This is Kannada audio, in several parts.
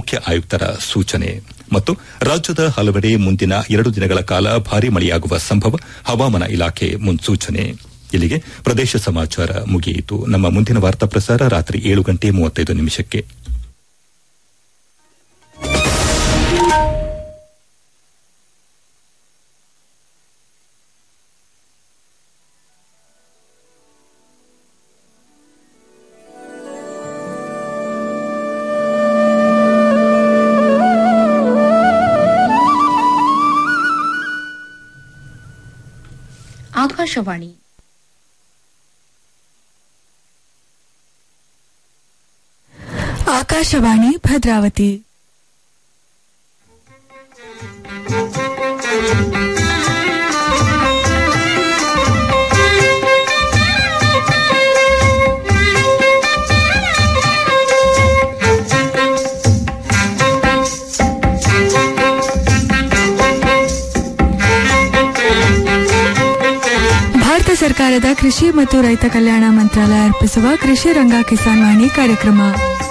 ಮುಖ್ಯ ಆಯುಕ್ತರ ಸೂಚನೆ ಮತ್ತು ರಾಜ್ಯದ ಹಲವೆಡೆ ಮುಂದಿನ ಎರಡು ದಿನಗಳ ಕಾಲ ಭಾರೀ ಮಳೆಯಾಗುವ ಸಂಭವ ಹವಾಮಾನ ಇಲಾಖೆ ಮುನ್ಸೂಚನೆ ಇಲ್ಲಿಗೆ ಪ್ರದೇಶ ಸಮಾಚಾರ ಮುಗಿಯಿತು ನಮ್ಮ ಮುಂದಿನ ವಾರ್ತಾ ಪ್ರಸಾರ ರಾತ್ರಿ ಏಳು ಗಂಟೆ ಮೂವತ್ತೈದು ನಿಮಿಷಕ್ಕೆ ಆಕಾಶವಾಣಿ ಆಕಾಶವಾಣಿ ಭದ್ರಾವತಿ ಭಾರತ ಸರ್ಕಾರದ ಕೃಷಿ ಮತ್ತು ರೈತ ಕಲ್ಯಾಣ ಮಂತ್ರಾಲಯ ಅರ್ಪಿಸುವ ಕೃಷಿ ರಂಗ ಕಿಸಾನ್ ವಾಣಿ ಕಾರ್ಯಕ್ರಮ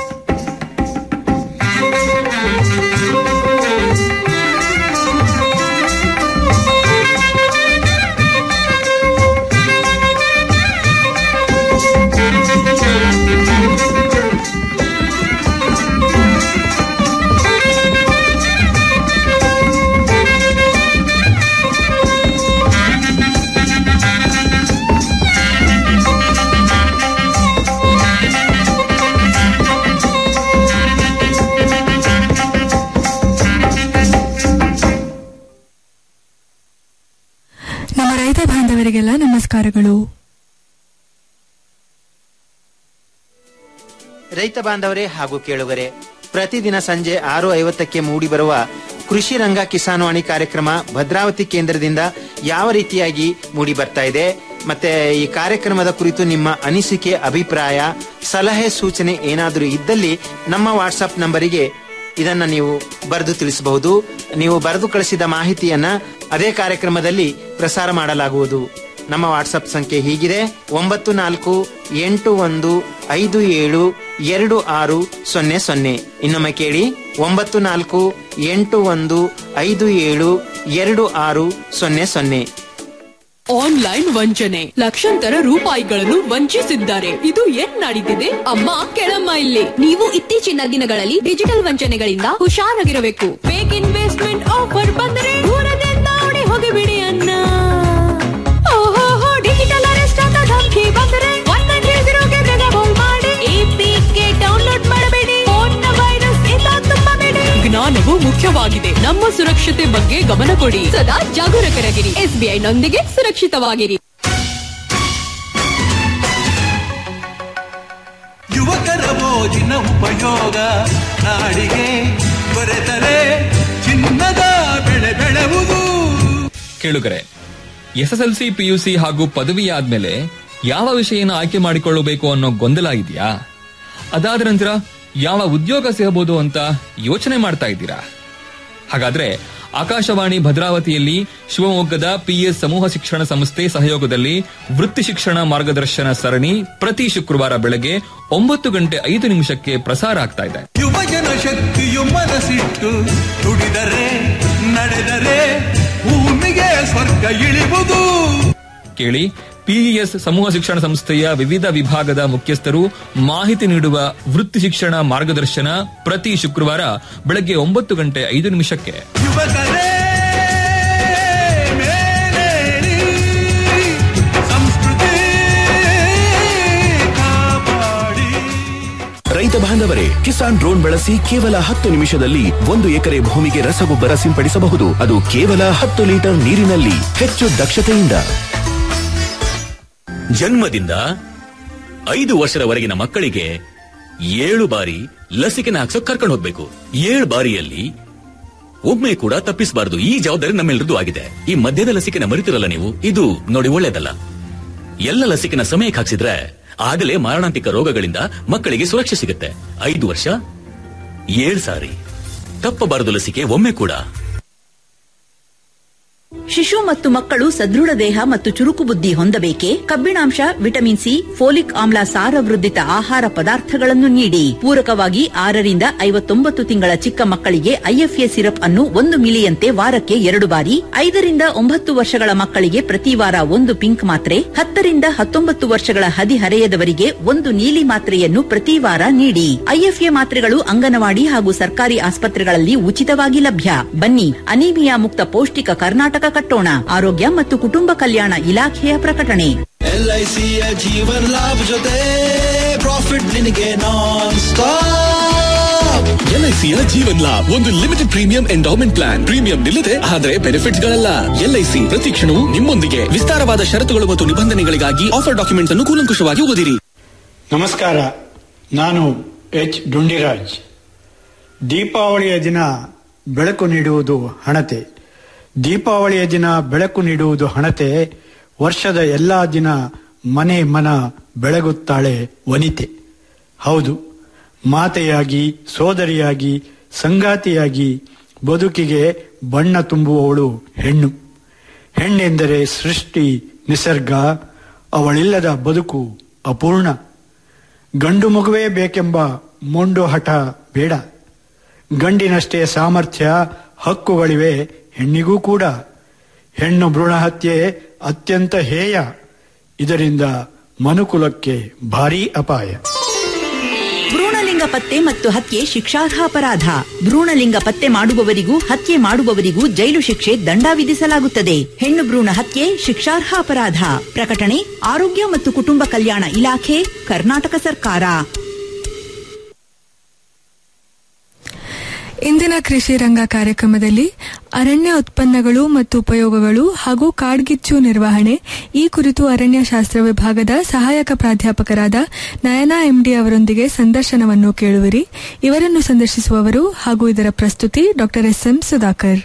ನಮ್ಮ ರೈತ ಬಾಂಧವರಿಗೆಲ್ಲ ನಮಸ್ಕಾರಗಳು ರೈತ ಬಾಂಧವರೇ ಹಾಗೂ ಕೇಳುಗರೆ ಪ್ರತಿದಿನ ಸಂಜೆ ಆರು ಐವತ್ತಕ್ಕೆ ಮೂಡಿಬರುವ ಕೃಷಿ ರಂಗ ಕಿಸಾನ್ವಾಣಿ ಕಾರ್ಯಕ್ರಮ ಭದ್ರಾವತಿ ಕೇಂದ್ರದಿಂದ ಯಾವ ರೀತಿಯಾಗಿ ಮೂಡಿ ಬರ್ತಾ ಇದೆ ಮತ್ತೆ ಈ ಕಾರ್ಯಕ್ರಮದ ಕುರಿತು ನಿಮ್ಮ ಅನಿಸಿಕೆ ಅಭಿಪ್ರಾಯ ಸಲಹೆ ಸೂಚನೆ ಏನಾದರೂ ಇದ್ದಲ್ಲಿ ನಮ್ಮ ವಾಟ್ಸಪ್ ನಂಬರಿಗೆ ಇದನ್ನ ನೀವು ಬರೆದು ತಿಳಿಸಬಹುದು ನೀವು ಬರೆದು ಕಳಿಸಿದ ಮಾಹಿತಿಯನ್ನ ಅದೇ ಕಾರ್ಯಕ್ರಮದಲ್ಲಿ ಪ್ರಸಾರ ಮಾಡಲಾಗುವುದು ನಮ್ಮ ವಾಟ್ಸಪ್ ಸಂಖ್ಯೆ ಹೀಗಿದೆ ಒಂಬತ್ತು ನಾಲ್ಕು ಎಂಟು ಒಂದು ಐದು ಏಳು ಎರಡು ಆರು ಸೊನ್ನೆ ಸೊನ್ನೆ ಇನ್ನೊಮ್ಮೆ ಕೇಳಿ ಒಂಬತ್ತು ನಾಲ್ಕು ಎಂಟು ಒಂದು ಐದು ಏಳು ಎರಡು ಆರು ಸೊನ್ನೆ ಸೊನ್ನೆ ಆನ್ಲೈನ್ ವಂಚನೆ ಲಕ್ಷಾಂತರ ರೂಪಾಯಿಗಳನ್ನು ವಂಚಿಸಿದ್ದಾರೆ ಇದು ಏನ್ ನಡೀತಿದೆ ಅಮ್ಮ ಕೆಳಮ್ಮ ಇಲ್ಲಿ ನೀವು ಇತ್ತೀಚಿನ ದಿನಗಳಲ್ಲಿ ಡಿಜಿಟಲ್ ವಂಚನೆಗಳಿಂದ ಹುಷಾರಾಗಿರಬೇಕು ಫೇಕ್ ಇನ್ವೆಸ್ಟ್ಮೆಂಟ್ ಆಫರ್ ಬಂದರೆ ದೂರದಿಂದ ಓಡಿ ಹೋಗಿಬಿಡಿ ಅನ್ನ ಓಹೋ ಡಿಜಿಟಲ್ ಅರೆಸ್ಟ್ ಅಂತ ಧಮಕಿ ಬಂದರೆ ಒನ್ ನೈನ್ ತ್ರೀ ಜೀರೋಗೆ ಬೇಗ ಕಾಲ್ ಮಾಡಿ APK ಡೌನ್ಲೋಡ್ ಮಾಡಬೇಡಿ ಫೋನ್ನ ವೈರಸ್ ಇಂದ ತುಂಬಬೇಡಿ ಜ್ಞಾನವು ಮುಖ್ಯವಾಗಿದೆ ನಮ್ಮ ಸುರಕ್ಷತೆ ಬಗ್ಗೆ ಗಮನ ಕೊಡಿ ಸದಾ ಜಾಗರೂಕರಾಗಿರಿ ಎಸ್ಬಿಐ ನೊಂದಿಗೆ ಸುರಕ್ಷಿತವಾಗಿರಿ ಯುವಕರ ಮೋಜಿನ ಉಪಯೋಗ ನಾಡಿಗೆ ದೊರೆತರೆ ಚಿನ್ನದ ಬೆಳೆ ಬೆಳೆವುದು ಕೇಳುಗರೆ ಎಸ್ಎಸ್ಎಲ್ಸಿ ಪಿಯುಸಿ ಹಾಗೂ ಪದವಿ ಆದ್ಮೇಲೆ ಯಾವ ವಿಷಯನ ಆಯ್ಕೆ ಮಾಡಿಕೊಳ್ಳಬೇಕು ಅನ್ನೋ ಗೊಂದಲ ಇದೆಯಾ ಅದಾದ ನಂತರ ಯಾವ ಉದ್ಯೋಗ ಸಿಗಬಹುದು ಅಂತ ಯೋಚನೆ ಮಾಡ್ತಾ ಇದ್ದೀರಾ ಹಾಗಾದ್ರೆ ಆಕಾಶವಾಣಿ ಭದ್ರಾವತಿಯಲ್ಲಿ ಶಿವಮೊಗ್ಗದ ಪಿಎಸ್ ಸಮೂಹ ಶಿಕ್ಷಣ ಸಂಸ್ಥೆ ಸಹಯೋಗದಲ್ಲಿ ವೃತ್ತಿ ಶಿಕ್ಷಣ ಮಾರ್ಗದರ್ಶನ ಸರಣಿ ಪ್ರತಿ ಶುಕ್ರವಾರ ಬೆಳಗ್ಗೆ ಒಂಬತ್ತು ಗಂಟೆ ಐದು ನಿಮಿಷಕ್ಕೆ ಪ್ರಸಾರ ಆಗ್ತಾ ಇದೆ ಯುವಜನ ಶಕ್ತಿಯು ಮನಸ್ಸಿಟ್ಟು ದುಡಿದರೆ ನಡೆದರೆ ಭೂಮಿಗೆ ಸ್ವರ್ಗ ಇಳಿವುದು ಕೇಳಿ ಪಿಇಎಸ್ ಸಮೂಹ ಶಿಕ್ಷಣ ಸಂಸ್ಥೆಯ ವಿವಿಧ ವಿಭಾಗದ ಮುಖ್ಯಸ್ಥರು ಮಾಹಿತಿ ನೀಡುವ ವೃತ್ತಿ ಶಿಕ್ಷಣ ಮಾರ್ಗದರ್ಶನ ಪ್ರತಿ ಶುಕ್ರವಾರ ಬೆಳಗ್ಗೆ ಒಂಬತ್ತು ಗಂಟೆ ಐದು ನಿಮಿಷಕ್ಕೆ ಯುವಕರೇ ಮೇಲೇಳಿ ಸಂಸ್ಕೃತಿ ಕಾಪಾಡಿ ರೈತ ಬಾಂಧವರೇ ಕಿಸಾನ್ ಡ್ರೋನ್ ಬಳಸಿ ಕೇವಲ ಹತ್ತು ನಿಮಿಷದಲ್ಲಿ ಒಂದು ಎಕರೆ ಭೂಮಿಗೆ ರಸಗೊಬ್ಬರ ಸಿಂಪಡಿಸಬಹುದು ಅದು ಕೇವಲ ಹತ್ತು ಲೀಟರ್ ನೀರಿನಲ್ಲಿ ಹೆಚ್ಚು ದಕ್ಷತೆಯಿಂದ ಜನ್ಮದಿಂದ ಐದು ವರ್ಷದವರೆಗಿನ ಮಕ್ಕಳಿಗೆ ಏಳು ಬಾರಿ ಲಸಿಕೆನ ಹಾಕ್ಸೋಕ್ ಕರ್ಕೊಂಡು ಹೋಗ್ಬೇಕು ಏಳು ಬಾರಿಯಲ್ಲಿ ಒಮ್ಮೆ ಕೂಡ ತಪ್ಪಿಸಬಾರದು ಈ ಜವಾಬ್ದಾರಿ ನಮ್ಮೆಲ್ಲರದು ಆಗಿದೆ ಈ ಮಧ್ಯದ ಲಸಿಕೆನ ಮರಿತಿರಲ್ಲ ನೀವು ಇದು ನೋಡಿ ಒಳ್ಳೇದಲ್ಲ ಎಲ್ಲ ಲಸಿಕೆನ ಸಮಯಕ್ಕೆ ಹಾಕ್ಸಿದ್ರೆ ಆಗಲೇ ಮಾರಣಾಂತಿಕ ರೋಗಗಳಿಂದ ಮಕ್ಕಳಿಗೆ ಸುರಕ್ಷೆ ಸಿಗುತ್ತೆ ಐದು ವರ್ಷ ಏಳು ಸಾರಿ ತಪ್ಪಬಾರದು ಲಸಿಕೆ ಒಮ್ಮೆ ಕೂಡ ಶಿಶು ಮತ್ತು ಮಕ್ಕಳು ಸದೃಢ ದೇಹ ಮತ್ತು ಚುರುಕು ಬುದ್ಧಿ ಹೊಂದಬೇಕೆ ಕಬ್ಬಿಣಾಂಶ ವಿಟಮಿನ್ ಸಿ ಫೋಲಿಕ್ ಆಮ್ಲ ಸಾರವೃದ್ಧಿತ ಆಹಾರ ಪದಾರ್ಥಗಳನ್ನು ನೀಡಿ ಪೂರಕವಾಗಿ ಆರರಿಂದ ಐವತ್ತೊಂಬತ್ತು ತಿಂಗಳ ಚಿಕ್ಕ ಮಕ್ಕಳಿಗೆ ಐಎಫ್ಎ ಸಿರಪ್ ಅನ್ನು ಒಂದು ಮಿಲಿಯಂತೆ ವಾರಕ್ಕೆ ಎರಡು ಬಾರಿ ಐದರಿಂದ ಒಂಬತ್ತು ವರ್ಷಗಳ ಮಕ್ಕಳಿಗೆ ಪ್ರತಿ ವಾರ ಒಂದು ಪಿಂಕ್ ಮಾತ್ರೆ ಹತ್ತರಿಂದ ಹತ್ತೊಂಬತ್ತು ವರ್ಷಗಳ ಹದಿಹರೆಯದವರಿಗೆ ಒಂದು ನೀಲಿ ಮಾತ್ರೆಯನ್ನು ಪ್ರತಿ ವಾರ ನೀಡಿ ಐಎಫ್ಎ ಮಾತ್ರೆಗಳು ಅಂಗನವಾಡಿ ಹಾಗೂ ಸರ್ಕಾರಿ ಆಸ್ಪತ್ರೆಗಳಲ್ಲಿ ಉಚಿತವಾಗಿ ಲಭ್ಯ ಬನ್ನಿ ಅನೀಮಿಯಾ ಮುಕ್ತ ಪೌಷ್ಟಿಕ ಕರ್ನಾಟಕ ಕಟ್ಟೋಣ ಆರೋಗ್ಯ ಮತ್ತು ಕುಟುಂಬ ಕಲ್ಯಾಣ ಇಲಾಖೆಯ ಪ್ರಕಟಣೆ ಎಲ್ಐಸಿಯ ಜೀವನ ಲಾಭ ಜೊತೆ ಪ್ರಾಫಿಟ್ ನಿನಗೆ ನಾನ್ ಸ್ಟಾಪ್ ಎಲ್ಐಸಿಯ ಜೀವನ್ ಲಾಭ್ ಒಂದು limited premium endowment plan premium ನಿಲ್ಲದೆ ಆದರೆ ಬೆನಿಫಿಟ್ಸ್ ಗಳಲ್ಲ ಎಲ್ಐಸಿ ಪ್ರತಿ ಕ್ಷಣವೂ ನಿಮ್ಮೊಂದಿಗೆ ವಿಸ್ತಾರವಾದ ಷರತ್ತುಗಳು ಮತ್ತು ನಿಬಂಧನೆಗಳಿಗಾಗಿ ಆಫರ್ ಡಾಕ್ಯುಮೆಂಟ್ ಅನ್ನು ಕೂಲಂಕುಷವಾಗಿ ಓದಿರಿ ನಮಸ್ಕಾರ ನಾನು ಎಚ್ ಡುಂಡಿರಾಜ್ ದೀಪಾವಳಿಯ ದಿನ ಬೆಳಕು ನೀಡುವುದು ಹಣತೆ ದೀಪಾವಳಿಯ ದಿನ ಬೆಳಕು ನೀಡುವುದು ಹಣತೆ ವರ್ಷದ ಎಲ್ಲಾ ದಿನ ಮನೆ ಮನ ಬೆಳಗುತ್ತಾಳೆ ವನಿತೆ ಹೌದು ಮಾತೆಯಾಗಿ ಸೋದರಿಯಾಗಿ ಸಂಗಾತಿಯಾಗಿ ಬದುಕಿಗೆ ಬಣ್ಣ ತುಂಬುವವಳು ಹೆಣ್ಣು ಹೆಣ್ಣೆಂದರೆ ಸೃಷ್ಟಿ ನಿಸರ್ಗ ಅವಳಿಲ್ಲದ ಬದುಕು ಅಪೂರ್ಣ ಗಂಡು ಮಗುವೇ ಬೇಕೆಂಬ ಮೊಂಡು ಹಠ ಬೇಡ ಗಂಡಿನಷ್ಟೇ ಸಾಮರ್ಥ್ಯ ಹಕ್ಕುಗಳಿವೆ ಹೆಣ್ಣಿಗೂ ಕೂಡ ಹೆಣ್ಣು ಭ್ರೂಣ ಹತ್ಯೆ ಅತ್ಯಂತ ಹೇಯ ಇದರಿಂದ ಮನುಕುಲಕ್ಕೆ ಭಾರೀ ಅಪಾಯ ಭ್ರೂಣಲಿಂಗ ಪತ್ತೆ ಮತ್ತು ಹತ್ಯೆ ಶಿಕ್ಷಾರ್ಹ ಅಪರಾಧ ಭ್ರೂಣಲಿಂಗ ಪತ್ತೆ ಮಾಡುವವರಿಗೂ ಹತ್ಯೆ ಮಾಡುವವರಿಗೂ ಜೈಲು ಶಿಕ್ಷೆ ದಂಡ ವಿಧಿಸಲಾಗುತ್ತದೆ ಹೆಣ್ಣು ಭ್ರೂಣ ಹತ್ಯೆ ಶಿಕ್ಷಾರ್ಹ ಅಪರಾಧ ಪ್ರಕಟಣೆ ಆರೋಗ್ಯ ಮತ್ತು ಕುಟುಂಬ ಕಲ್ಯಾಣ ಇಲಾಖೆ ಕರ್ನಾಟಕ ಸರ್ಕಾರ ಇಂದಿನ ಕೃಷಿ ರಂಗ ಕಾರ್ಯಕ್ರಮದಲ್ಲಿ ಅರಣ್ಯ ಉತ್ಪನ್ನಗಳು ಮತ್ತು ಉಪಯೋಗಗಳು ಹಾಗೂ ಕಾಡ್ಗಿಚ್ಚು ನಿರ್ವಹಣೆ ಈ ಕುರಿತು ಅರಣ್ಯಶಾಸ್ತ್ರ ವಿಭಾಗದ ಸಹಾಯಕ ಪ್ರಾಧ್ಯಾಪಕರಾದ ನಯನಾ ಎಂಡಿ ಅವರೊಂದಿಗೆ ಸಂದರ್ಶನವನ್ನು ಕೇಳುವಿರಿ ಇವರನ್ನು ಸಂದರ್ಶಿಸುವವರು ಹಾಗೂ ಇದರ ಪ್ರಸ್ತುತಿ ಡಾ ಎಸ್ ಎಂ ಸುಧಾಕರ್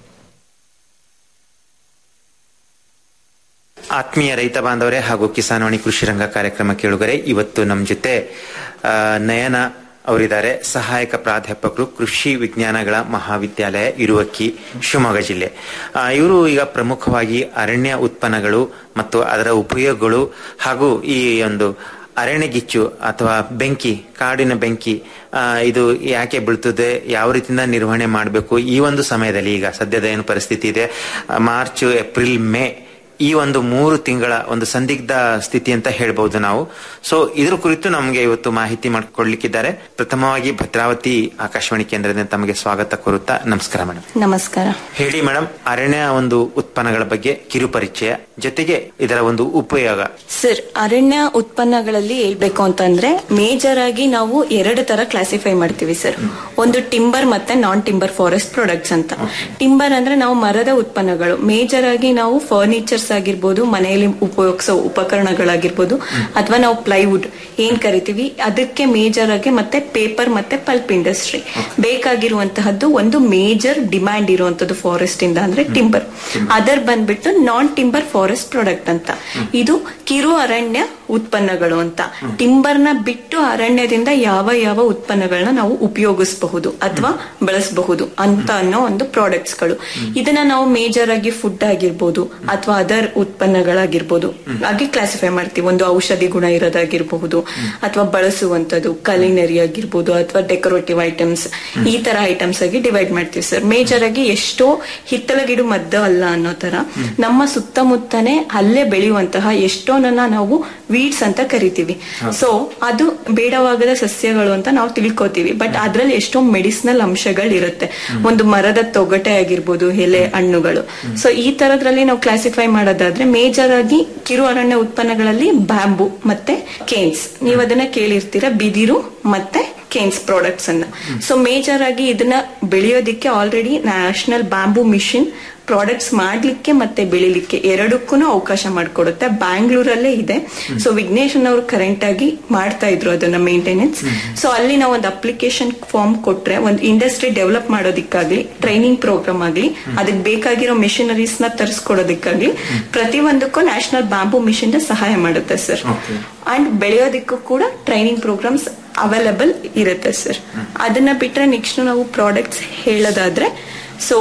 ಆತ್ಮೀಯ ರೈತ ಬಾಂಧವರೇ ಹಾಗೂ ಕಿಸಾನ್ವಾಣಿ ಕೃಷಿ ರಂಗ ಕಾರ್ಯಕ್ರಮ ಕೇಳುಗರೆ ಇವತ್ತು ನಮ್ಮ ಜೊತೆ ಆ, ನಯನ ಅವರಿದ್ದಾರೆ ಸಹಾಯಕ ಪ್ರಾಧ್ಯಾಪಕರು ಕೃಷಿ ವಿಜ್ಞಾನಗಳ ಮಹಾವಿದ್ಯಾಲಯ ಇರುವಕ್ಕಿ ಶಿವಮೊಗ್ಗ ಜಿಲ್ಲೆ ಇವರು ಈಗ ಪ್ರಮುಖವಾಗಿ ಅರಣ್ಯ ಉತ್ಪನ್ನಗಳು ಮತ್ತು ಅದರ ಉಪಯೋಗಗಳು ಹಾಗೂ ಈ ಒಂದು ಅರಣ್ಯಗಿಚ್ಚು ಅಥವಾ ಬೆಂಕಿ ಕಾಡಿನ ಬೆಂಕಿ ಆ, ಇದು ಯಾಕೆ ಬೀಳ್ತದೆ ಯಾವ ರೀತಿಯಿಂದ ನಿರ್ವಹಣೆ ಮಾಡಬೇಕು ಈ ಒಂದು ಸಮಯದಲ್ಲಿ ಈಗ ಸದ್ಯದ ಏನು ಪರಿಸ್ಥಿತಿ ಇದೆ ಆ, ಮಾರ್ಚ್ ಏಪ್ರಿಲ್ ಮೇ ಈ ಒಂದು ಮೂರು ತಿಂಗಳ ಒಂದು ಸಂದಿಗ್ಧ ಸ್ಥಿತಿ ಅಂತ ಹೇಳ್ಬಹುದು ನಾವು ಸೊ ಇದ್ರ ಕುರಿತು ನಮಗೆ ಇವತ್ತು ಮಾಹಿತಿ ಮಾಡಿಕೊಡ್ಲಿಕ್ಕಿದ್ದಾರೆ ಪ್ರಥಮವಾಗಿ ಭದ್ರಾವತಿ ಆಕಾಶವಾಣಿ ಕೇಂದ್ರದಿಂದ ತಮಗೆ ಸ್ವಾಗತ ಕೋರುತ್ತಾ ನಮಸ್ಕಾರ ಮೇಡಮ್ ನಮಸ್ಕಾರ ಹೇಳಿ ಮೇಡಮ್ ಅರಣ್ಯ ಒಂದು ಉತ್ಪನ್ನಗಳ ಬಗ್ಗೆ ಕಿರು ಪರಿಚಯ ಜೊತೆಗೆ ಇದರ ಒಂದು ಉಪಯೋಗ ಸರ್ ಅರಣ್ಯ ಉತ್ಪನ್ನಗಳಲ್ಲಿ ಹೇಳ್ಬೇಕು ಅಂತಂದ್ರೆ ಮೇಜರ್ ಆಗಿ ನಾವು ಎರಡು ತರ ಕ್ಲಾಸಿಫೈ ಮಾಡ್ತೀವಿ ಸರ್ ಒಂದು ಟಿಂಬರ್ ಮತ್ತೆ ನಾನ್ ಟಿಂಬರ್ ಫಾರೆಸ್ಟ್ ಪ್ರಾಡಕ್ಟ್ಸ್ ಅಂತ ಟಿಂಬರ್ ಅಂದ್ರೆ ನಾವು ಮರದ ಉತ್ಪನ್ನಗಳು ಮೇಜರ್ ಆಗಿ ನಾವು ಫರ್ನಿಚರ್ಸ್ ಆಗಿರ್ಬೋದು ಮನೆಯಲ್ಲಿ ಉಪಯೋಗಿಸೋ ಉಪಕರಣಗಳಾಗಿರ್ಬೋದು ಅಥವಾ ನಾವು ಪ್ಲೈವುಡ್ ಏನ್ ಕರಿತೀವಿ ಅದಕ್ಕೆ ಮೇಜರ್ ಆಗಿ ಮತ್ತೆ ಪೇಪರ್ ಮತ್ತೆ ಪಲ್ಪ್ ಇಂಡಸ್ಟ್ರಿ ಬೇಕಾಗಿರುವಂತಹದ್ದು ಒಂದು ಮೇಜರ್ ಡಿಮ್ಯಾಂಡ್ ಇರುವಂತದ್ದು ಫಾರೆಸ್ಟ್ ಇಂದ ಅಂದ್ರೆ ಟಿಂಬರ್ ಅದರ್ ಬಂದ್ಬಿಟ್ಟು ನಾನ್ ಟಿಂಬರ್ ಫಾರೆಸ್ಟ್ ಪ್ರಾಡಕ್ಟ್ ಅಂತ ಇದು ಕಿರು ಅರಣ್ಯ ಉತ್ಪನ್ನಗಳು ಅಂತ ಟಿಂಬರ್ ನ ಬಿಟ್ಟು ಅರಣ್ಯದಿಂದ ಯಾವ ಯಾವ ಉತ್ಪನ್ನಗಳನ್ನ ನಾವು ಉಪಯೋಗಿಸಬಹುದು ಅಥವಾ ಬಳಸಬಹುದು ಅಂತ ಅನ್ನೋ ಒಂದು ಪ್ರಾಡಕ್ಟ್ಸ್ ಗಳು ಇದನ್ನ ನಾವು ಮೇಜರ್ ಆಗಿ ಫುಡ್ ಆಗಿರ್ಬೋದು ಅಥವಾ ಅದರ್ ಉತ್ಪನ್ನಗಳಾಗಿರ್ಬೋದು ಹಾಗೆ ಕ್ಲಾಸಿಫೈ ಮಾಡ್ತೀವಿ ಒಂದು ಔಷಧಿ ಗುಣ ಇರೋದಾಗಿರ್ಬಹುದು ಅಥವಾ ಬಳಸುವಂತದ್ದು ಕಲಿನರಿ ಆಗಿರ್ಬೋದು ಅಥವಾ ಡೆಕೋರೇಟಿವ್ ಐಟಮ್ಸ್ ಈ ತರ ಐಟಮ್ಸ್ ಆಗಿ ಡಿವೈಡ್ ಮಾಡ್ತೀವಿ ಸರ್ ಮೇಜರ್ ಆಗಿ ಎಷ್ಟೋ ಹಿತ್ತಲ ಗಿಡ ಮದ್ದ ಅಲ್ಲ ಅನ್ನೋ ತರ ನಮ್ಮ ಸುತ್ತಮುತ್ತನೇ ಅಲ್ಲೇ ಬೆಳೆಯುವಂತಹ ಎಷ್ಟೋನನ್ನ ನಾವು ವೀಡ್ಸ್ ಅಂತ ಕರಿತೀವಿ ಸೊ ಅದು ಬೇಡವಾಗದ ಸಸ್ಯಗಳು ಅಂತ ನಾವು ತಿಳ್ಕೊತೀವಿ ಬಟ್ ಅದ್ರಲ್ಲಿ ಎಷ್ಟೋ ಮೆಡಿಸಿನಲ್ ಅಂಶಗಳು ಇರುತ್ತೆ ಒಂದು ಮರದ ತೊಗಟೆ ಆಗಿರ್ಬೋದು ಎಲೆ ಹಣ್ಣುಗಳು ಸೊ ಈ ತರದ್ರಲ್ಲಿ ನಾವು ಕ್ಲಾಸಿಫೈ ಮಾಡೋದಾದ್ರೆ ಮೇಜರ್ ಆಗಿ ಕಿರು ಅರಣ್ಯ ಉತ್ಪನ್ನಗಳಲ್ಲಿ ಬ್ಯಾಂಬು ಮತ್ತೆ ಕೇನ್ಸ್ ನೀವು ಅದನ್ನ ಕೇಳಿರ್ತೀರ ಬಿದಿರು ಮತ್ತೆ ಕೇನ್ಸ್ ಪ್ರಾಡಕ್ಟ್ಸ್ ಅನ್ನ ಸೊ ಮೇಜರ್ ಆಗಿ ಇದನ್ನ ಬೆಳೆಯೋದಿಕ್ಕೆ already national bamboo mission products ಮಾಡ್ಲಿಕ್ಕೆ ಮತ್ತೆ ಬೆಳಿಲಿಕ್ಕೆ ಎರಡಕ್ಕೂ ಅವಕಾಶ ಮಾಡಿಕೊಡುತ್ತೆ ಬ್ಯಾಂಗ್ಳೂರಲ್ಲೇ ಇದೆ ಸೊ ವಿಘ್ನೇಶನ್ ಅವರು ಕರೆಂಟ್ ಆಗಿ ಮಾಡ್ತಾ ಇದ್ರು ಅದನ್ನ ಮೇಂಟೆನೆನ್ಸ್ ಸೊ ಅಲ್ಲಿ ನಾವು ಒಂದು ಅಪ್ಲಿಕೇಶನ್ ಫಾರ್ಮ್ ಕೊಟ್ರೆ ಒಂದು ಇಂಡಸ್ಟ್ರಿ ಡೆವಲಪ್ ಮಾಡೋದಿಕ್ಕಾಗ್ಲಿ ಟ್ರೈನಿಂಗ್ ಪ್ರೋಗ್ರಾಮ್ ಆಗ್ಲಿ ಅದಕ್ಕೆ ಬೇಕಾಗಿರೋ ಮಿಷನರೀಸ್ ನ ತರಿಸ್ಕೊಡೋದಿಕ್ಕಾಗ್ಲಿ ಪ್ರತಿಯೊಂದಕ್ಕೂ ನ್ಯಾಷನಲ್ ಬ್ಯಾಂಬೂ ಮಿಷನ್ ಸಹಾಯ ಮಾಡುತ್ತೆ ಸರ್ ಅಂಡ್ ಬೆಳೆಯೋದಕ್ಕೂ ಕೂಡ ಟ್ರೈನಿಂಗ್ ಪ್ರೋಗ್ರಾಮ್ಸ್ ಅವೈಲಬಲ್ ಇರುತ್ತೆ ಸರ್ ಅದನ್ನ ಬಿಟ್ರೆ ನೆಕ್ಸ್ಟ್ ನಾವು ಪ್ರಾಡಕ್ಟ್ಸ್ ಹೇಳೋದಾದ್ರೆ ಸೊ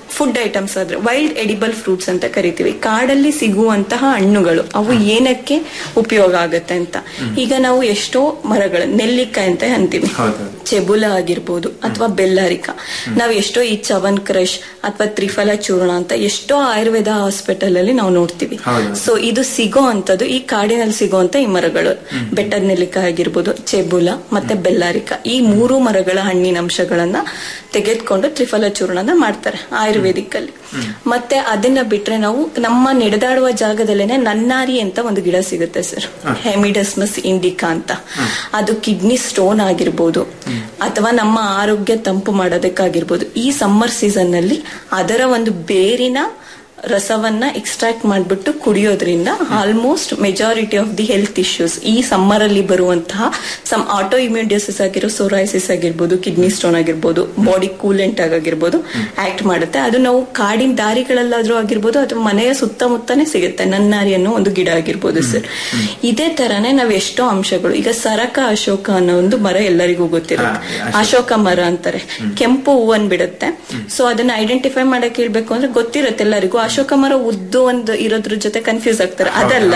ಫುಡ್ ಐಟಮ್ಸ್ ಆದ್ರೆ ವೈಲ್ಡ್ ಎಡಿಬಲ್ ಫ್ರೂಟ್ಸ್ ಅಂತ ಕರಿತೀವಿ ಕಾಡಲ್ಲಿ ಸಿಗುವಂತಹ ಹಣ್ಣುಗಳು ಅವು ಏನಕ್ಕೆ ಉಪಯೋಗ ಆಗುತ್ತೆ ಅಂತ ಈಗ ನಾವು ಎಷ್ಟೋ ಮರಗಳು ನೆಲ್ಲಿಕಾಯಿ ಅಂತ ಅಂತೀವಿ ಚೆಬುಲ ಆಗಿರ್ಬೋದು ಅಥವಾ ಬೆಲ್ಲಾರಿಕ ನಾವು ಎಷ್ಟೋ ಈ ಚವನ್ ಕ್ರಶ್ ಅಥವಾ ತ್ರಿಫಲ ಚೂರ್ಣ ಅಂತ ಎಷ್ಟೋ ಆಯುರ್ವೇದ ಹಾಸ್ಪಿಟಲ್ ಅಲ್ಲಿ ನಾವು ನೋಡ್ತೀವಿ ಸೊ ಇದು ಸಿಗೋ ಅಂತದ್ದು ಈ ಕಾಡಿನಲ್ಲಿ ಸಿಗೋಂತ ಈ ಮರಗಳು ಬೆಟ್ಟದ ನೆಲ್ಲಿಕಾಯಿ ಆಗಿರ್ಬೋದು ಚೆಬುಲ ಮತ್ತೆ ಬೆಲ್ಲಾರಿಕ ಈ ಮೂರು ಮರಗಳ ಹಣ್ಣಿನ ಅಂಶಗಳನ್ನ ತೆಗೆದುಕೊಂಡು ತ್ರಿಫಲ ಚೂರ್ಣನ ಮಾಡ್ತಾರೆ ಆಯುರ್ವೇದಿಕ್ ಅಲ್ಲಿ ಮತ್ತೆ ಅದನ್ನ ಬಿಟ್ರೆ ನಾವು ನಮ್ಮ ನಡೆದಾಡುವ ಜಾಗದಲ್ಲೇನೆ ನನ್ನಾರಿ ಅಂತ ಒಂದು ಗಿಡ ಸಿಗುತ್ತೆ ಸರ್ ಹೆಮಿಡಸ್ಮಸ್ ಇಂಡಿಕಾ ಅಂತ ಅದು ಕಿಡ್ನಿ ಸ್ಟೋನ್ ಆಗಿರ್ಬೋದು ಅಥವಾ ನಮ್ಮ ಆರೋಗ್ಯ ತಂಪು ಮಾಡೋದಕ್ಕಾಗಿರ್ಬೋದು ಈ ಸಮ್ಮರ್ ಸೀಸನ್ ನಲ್ಲಿ ಅದರ ಒಂದು ಬೇರಿನ ರಸವನ್ನ ಎಕ್ಸ್ಟ್ರಾಕ್ಟ್ ಮಾಡ್ಬಿಟ್ಟು ಕುಡಿಯೋದ್ರಿಂದ almost majority of the health issues ಈ ಸಮ್ಮರ್ ಅಲ್ಲಿ ಬರುವಂತಹ ಸಮ್ ಆಟೋ ಇಮ್ಯೂನ್ ಡಿಸೀಸ್ ಆಗಿರೋ ಸೋರೈಸಿಸ್ ಆಗಿರ್ಬೋದು ಕಿಡ್ನಿ ಸ್ಟೋನ್ ಆಗಿರ್ಬೋದು ಬಾಡಿ ಕೂಲೆಂಟ್ ಆಗಿರ್ಬೋದು ಆಕ್ಟ್ ಮಾಡುತ್ತೆ ಅದು ನಾವು ಕಾಡಿನ ದಾರಿಗಳಲ್ಲಾದ್ರೂ ಆಗಿರ್ಬೋದು ಅಥವಾ ಮನೆಯ ಸುತ್ತಮುತ್ತನೇ ಸಿಗುತ್ತೆ ನನ್ನಾರಿ ಅನ್ನೋ ಒಂದು ಗಿಡ ಆಗಿರ್ಬೋದು ಸರ್ ಇದೇ ತರನೇ ನಾವ್ ಎಷ್ಟೋ ಅಂಶಗಳು ಈಗ ಸರಕ ಅಶೋಕ ಅನ್ನೋ ಒಂದು ಮರ ಎಲ್ಲರಿಗೂ ಗೊತ್ತಿರುತ್ತೆ ಅಶೋಕ ಮರ ಅಂತಾರೆ ಕೆಂಪು ಹೂವನ್ ಬಿಡುತ್ತೆ ಸೊ ಅದನ್ನ ಐಡೆಂಟಿಫೈ ಮಾಡಕ್ ಹೇಳ್ಬೇಕು ಅಂದ್ರೆ ಗೊತ್ತಿರುತ್ತೆ ಎಲ್ಲರಿಗೂ ಅಶೋಕ ಮರ ಉದ್ದು ಒಂದು ಇರೋದ್ರ ಜೊತೆ ಕನ್ಫ್ಯೂಸ್ ಆಗ್ತಾರೆ ಅದಲ್ಲ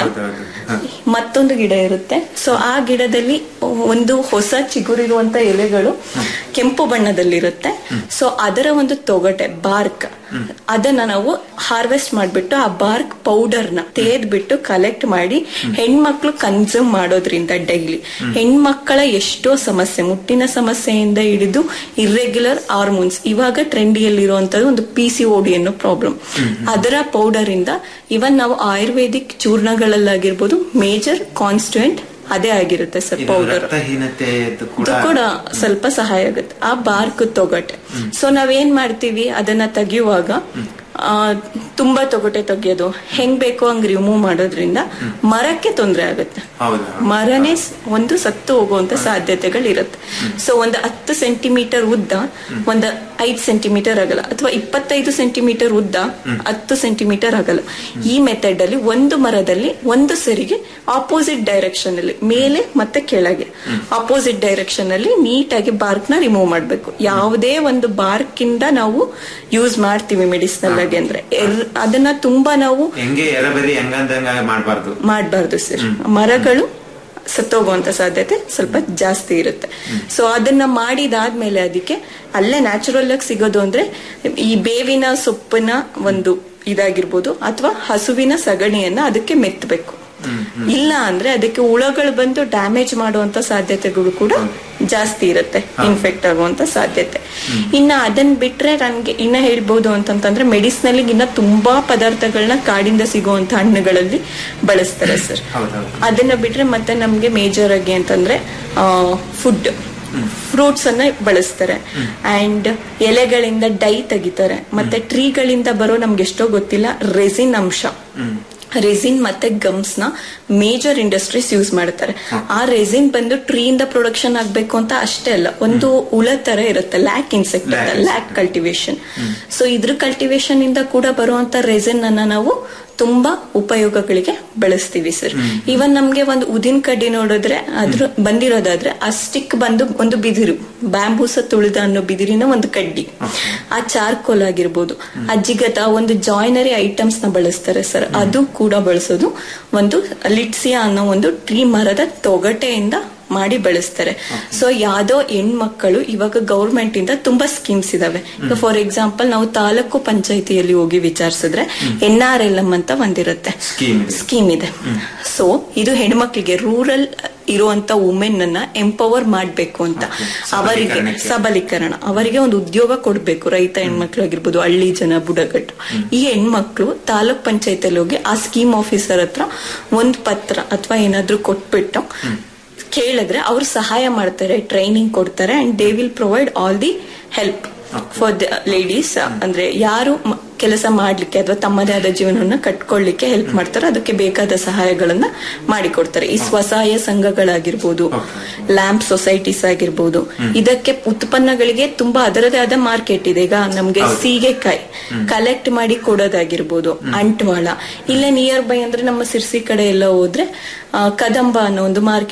ಮತ್ತೊಂದು ಗಿಡ ಇರುತ್ತೆ ಸೊ ಆ ಗಿಡದಲ್ಲಿ ಒಂದು ಹೊಸ ಚಿಗುರಿರುವಂತ ಎಲೆಗಳು ಕೆಂಪು ಬಣ್ಣದಲ್ಲಿರುತ್ತೆ ಸೊ ಅದರ ಒಂದು ತೊಗಟೆ ಬಾರ್ಕ್ ಅದನ್ನ ನಾವು ಹಾರ್ವೆಸ್ಟ್ ಮಾಡ್ಬಿಟ್ಟು ಆ ಬಾರ್ಕ್ ಪೌಡರ್ ನ ತೇದ್ಬಿಟ್ಟು ಕಲೆಕ್ಟ್ ಮಾಡಿ ಹೆಣ್ಮಕ್ಳು ಕನ್ಸ್ಯೂಮ್ ಮಾಡೋದ್ರಿಂದ ಡೈಲಿ ಹೆಣ್ಮಕ್ಕಳ ಎಷ್ಟೋ ಸಮಸ್ಯೆ ಮುಟ್ಟಿನ ಸಮಸ್ಯೆಯಿಂದ ಹಿಡಿದು ಇರ್ರೆಗ್ಯುಲರ್ ಹಾರ್ಮೋನ್ಸ್ ಇವಾಗ ಟ್ರೆಂಡಿಯಲ್ಲಿರುವಂತದ್ದು ಒಂದು ಪಿ ಸಿ ಓಡಿ ಅನ್ನೋ ಪ್ರಾಬ್ಲಮ್ ಅದರ ಪೌಡರ್ ಇಂದ ಇವನ್ ನಾವು ಆಯುರ್ವೇದಿಕ್ ಚೂರ್ಣಗಳಲ್ಲಾಗಿರ್ಬೋದು ಮೇಜರ್ ಕಾನ್ಸ್ಟಿಟ್ಯೂಂಟ್ ಅದೇ ಆಗಿರುತ್ತೆ ಸರ್ ಪೌಡರ್ ರಕ್ತಹೀನತೆ ಕೂಡ ಇದು ಕೂಡ ಸ್ವಲ್ಪ ಸಹಾಯ ಆಗುತ್ತೆ ಆ ಬಾರ್ಕ್ ತೊಗಟೆ ಸೊ ನಾವೇನ್ ಮಾಡ್ತೀವಿ ಅದನ್ನ ತೆಗೆಯುವಾಗ ಆ, ತುಂಬಾ ತೊಗಟೆ ತೆಗಿಯೋದು ಹೆಂಗ್ ಬೇಕೋ ಹಂಗ್ ರಿಮೂವ್ ಮಾಡೋದ್ರಿಂದ ಮರಕ್ಕೆ ತೊಂದರೆ ಆಗುತ್ತೆ ಹೌದಾ ಮರನೇ ಸ್- ಒಂದು ಸತ್ತು ಹೋಗುವಂತ ಸಾಧ್ಯತೆಗಳಿರುತ್ತೆ ಸೊ ಒಂದು ಹತ್ತು ಸೆಂಟಿಮೀಟರ್ ಉದ್ದ ಒಂದು ಐದು ಸೆಂಟಿಮೀಟರ್ ಆಗಲ್ಲ ಅಥವಾ ಇಪ್ಪತ್ತೈದು ಸೆಂಟಿಮೀಟರ್ ಉದ್ದ ಹತ್ತು ಸೆಂಟಿಮೀಟರ್ ಆಗಲ್ಲ ಈ ಮೆಥಡ್ ಅಲ್ಲಿ ಒಂದು ಮರದಲ್ಲಿ ಒಂದು ಸರಿಗೆ ಆಪೋಸಿಟ್ ಡೈರೆಕ್ಷನ್ ಅಲ್ಲಿ ಮೇಲೆ ಮತ್ತೆ ಕೆಳಗೆ ಆಪೋಸಿಟ್ ಡೈರೆಕ್ಷನ್ ಅಲ್ಲಿ ನೀಟಾಗಿ ಬಾರ್ಕ್ ನ ರಿಮೂವ್ ಮಾಡಬೇಕು ಯಾವುದೇ ಒಂದು ಬಾರ್ಕ್ ಇಂದ ನಾವು ಯೂಸ್ ಮಾಡ್ತೀವಿ ಮೆಡಿಸಿನಲ್ ಆಗಿ ಅಂದ್ರೆ ಎರ್- ಅದನ್ನ ತುಂಬಾ ನಾವು ಹೆಂಗೆ ಎರಬರಿ ಹೆಂಗಂದಂಗ ಮಾಡ್ಬಾರ್ದು ಮಾಡಬಾರ್ದು ಸರ್ ಮರಗಳು ಸತ್ತೋಗುವಂತ ಸಾಧ್ಯತೆ ಸ್ವಲ್ಪ ಜಾಸ್ತಿ ಇರುತ್ತೆ ಸೊ ಅದನ್ನ ಮಾಡಿದಾದ್ಮೇಲೆ ಅದಕ್ಕೆ ಅಲ್ಲೇ ನ್ಯಾಚುರಲ್ ಆಗಿ ಸಿಗೋದು ಅಂದ್ರೆ ಈ ಬೇವಿನ ಸೊಪ್ಪಿನ ಒಂದು ಇದಾಗಿರ್ಬೋದು ಅಥವಾ ಹಸುವಿನ ಸಗಣಿಯನ್ನ ಅದಕ್ಕೆ ಮೆತ್ತಬೇಕು ಇಲ್ಲ ಅಂದ್ರೆ ಅದಕ್ಕೆ ಹುಳಗಳು ಬಂದು ಡ್ಯಾಮೇಜ್ ಮಾಡುವಂತ ಸಾಧ್ಯತೆಗಳು ಕೂಡ ಜಾಸ್ತಿ ಇರುತ್ತೆ ಇನ್ಫೆಕ್ಟ್ ಆಗುವಂತ ಸಾಧ್ಯತೆ ಇನ್ನ ಅದನ್ನ ಬಿಟ್ರೆ ನನ್ಗೆ ಇನ್ನ ಹೇಳ್ಬೋದು ಅಂತಂತಂದ್ರೆ ಮೆಡಿಸಿನಲ್ ಇನ್ನ ತುಂಬಾ ಪದಾರ್ಥಗಳನ್ನ ಕಾಡಿಂದ ಸಿಗುವಂತ ಹಣ್ಣುಗಳಲ್ಲಿ ಬಳಸ್ತಾರೆ ಸರ್ ಅದನ್ನ ಬಿಟ್ರೆ ಮತ್ತೆ ನಮ್ಗೆ ಮೇಜರ್ ಆಗಿ ಅಂತಂದ್ರೆ ಫುಡ್ ಫ್ರೂಟ್ಸ್ ಅನ್ನ ಬಳಸ್ತಾರೆ ಅಂಡ್ ಎಲೆಗಳಿಂದ ಡೈ ತೆಗಿತಾರೆ ಮತ್ತೆ ಟ್ರೀಗಳಿಂದ ಬರೋ ನಮ್ಗೆ ಎಷ್ಟೋ ಗೊತ್ತಿಲ್ಲ ರೆಸಿನ್ ಅಂಶ ರೆಸಿನ್ ಮತ್ತೆ ಗಮ್ಸ್ ನ ಮೇಜರ್ ಇಂಡಸ್ಟ್ರೀಸ್ ಯೂಸ್ ಮಾಡ್ತಾರೆ ಆ ರೆಸಿನ್ ಬಂದು ಟ್ರೀಯಿಂದ ಪ್ರೊಡಕ್ಷನ್ ಆಗ್ಬೇಕು ಅಂತ ಅಷ್ಟೇ ಅಲ್ಲ ಒಂದು ಹುಳ ತರ ಇರುತ್ತೆ ಲ್ಯಾಕ್ ಇನ್ಸೆಕ್ಟ್ ಅಂತ ಲ್ಯಾಕ್ ಕಲ್ಟಿವೇಶನ್ ಸೊ ಇದ್ರ ಕಲ್ಟಿವೇಶನ್ ಇಂದ ಕೂಡ ಬರುವಂತ ರೆಸಿನ್ ಅನ್ನ ನಾವು ತುಂಬಾ ಉಪಯೋಗಗಳಿಗೆ ಬಳಸ್ತೀವಿ ಸರ್ ಇವನ್ ನಮ್ಗೆ ಒಂದು ಉದಿನ ಕಡ್ಡಿ ನೋಡಿದ್ರೆ ಅದ್ರ ಬಂದಿರೋದಾದ್ರೆ ಆ ಸ್ಟಿಕ್ ಬಂದು ಒಂದು ಬಿದಿರು ಬ್ಯಾಂಬೂಸ ತುಳಿದ ಅನ್ನೋ ಬಿದಿರಿನ ಒಂದು ಕಡ್ಡಿ ಆ ಚಾರ್ಕೋಲ್ ಆಗಿರ್ಬೋದು ಆ ಜಿಗತ ಒಂದು ಜಾಯ್ನರಿ ಐಟಮ್ಸ್ ನ ಬಳಸ್ತಾರೆ ಸರ್ ಅದು ಕೂಡ ಬಳಸೋದು ಒಂದು ಲಿಟ್ಸಿಯಾ ಅನ್ನೋ ಒಂದು ಟ್ರೀ ಮರದ ತೊಗಟೆಯಿಂದ ಮಾಡಿ ಬೆಳೆಸ್ತಾರೆ ಸೊ ಯಾವ್ದೋ ಹೆಣ್ಮಕ್ಕಳು ಇವಾಗ ಗೌರ್ಮೆಂಟ್ ಇಂದ ತುಂಬಾ ಸ್ಕೀಮ್ಸ್ ಇದಾವೆ ಈಗ ಫಾರ್ ಎಕ್ಸಾಂಪಲ್ ನಾವು ತಾಲೂಕು ಪಂಚಾಯತಿಯಲ್ಲಿ ಹೋಗಿ ವಿಚಾರಿಸಿದ್ರೆ ಎನ್ ಆರ್ ಎಲ್ ಎಂ ಅಂತ ಒಂದಿರುತ್ತೆ ಸ್ಕೀಮ್ ಇದೆ ಸೊ ಇದು ಹೆಣ್ಮಕ್ಳಿಗೆ ರೂರಲ್ ಇರುವಂತ ವುಮೆನ್ ಅನ್ನ ಎಂಪವರ್ ಮಾಡ್ಬೇಕು ಅಂತ ಅವರಿಗೆ ಸಬಲೀಕರಣ ಅವರಿಗೆ ಒಂದು ಉದ್ಯೋಗ ಕೊಡ್ಬೇಕು ರೈತ ಹೆಣ್ಮಕ್ಳು ಆಗಿರ್ಬೋದು ಹಳ್ಳಿ ಜನ ಬುಡಗಟ್ಟು ಈ ಹೆಣ್ಮಕ್ಳು ತಾಲೂಕ್ ಪಂಚಾಯತಿಯಲ್ಲಿ ಹೋಗಿ ಆ ಸ್ಕೀಮ್ ಆಫೀಸರ್ ಹತ್ರ ಒಂದ್ ಪತ್ರ ಅಥವಾ ಏನಾದ್ರೂ ಕೊಟ್ಬಿಟ್ಟು ಕೇಳಿದ್ರೆ ಅವ್ರು ಸಹಾಯ ಮಾಡ್ತಾರೆ ಟ್ರೈನಿಂಗ್ ಕೊಡ್ತಾರೆ and they will provide all the help for the ladies ಅಂದ್ರೆ ಯಾರು ಮ- ಕೆಲಸ ಮಾಡ್ಲಿಕ್ಕೆ ಅಥವಾ ತಮ್ಮದೇ ಆದ ಜೀವನವನ್ನ ಕಟ್ಕೊಳ್ಳಿಕ್ಕೆ ಹೆಲ್ಪ್ ಮಾಡ್ತಾರೆ ಅದಕ್ಕೆ ಬೇಕಾದ ಸಹಾಯಗಳನ್ನ ಮಾಡಿಕೊಡ್ತಾರೆ ಈ ಸ್ವಸಹಾಯ ಸಂಘಗಳಾಗಿರ್ಬೋದು ಲ್ಯಾಂಪ್ ಸೊಸೈಟೀಸ್ ಆಗಿರ್ಬೋದು ಇದಕ್ಕೆ ಉತ್ಪನ್ನಗಳಿಗೆ ತುಂಬಾ ಅದರದೇ ಆದ ಮಾರ್ಕೆಟ್ ಇದೆ ಈಗ ನಮ್ಗೆ ಸೀಗೆಕಾಯಿ ಕಲೆಕ್ಟ್ ಮಾಡಿ ಕೊಡೋದಾಗಿರ್ಬೋದು ಅಂಟ್ವಾಳ ಇಲ್ಲೇ ನಿಯರ್ ಬೈ ಅಂದ್ರೆ ನಮ್ಮ ಸಿರ್ಸಿ ಕಡೆ ಎಲ್ಲ ಹೋದ್ರೆ ಆ, ಕದಂಬ ಅನ್ನೋ ಒಂದು ಮಾರ್ಕೆಟ್ ಇದೆ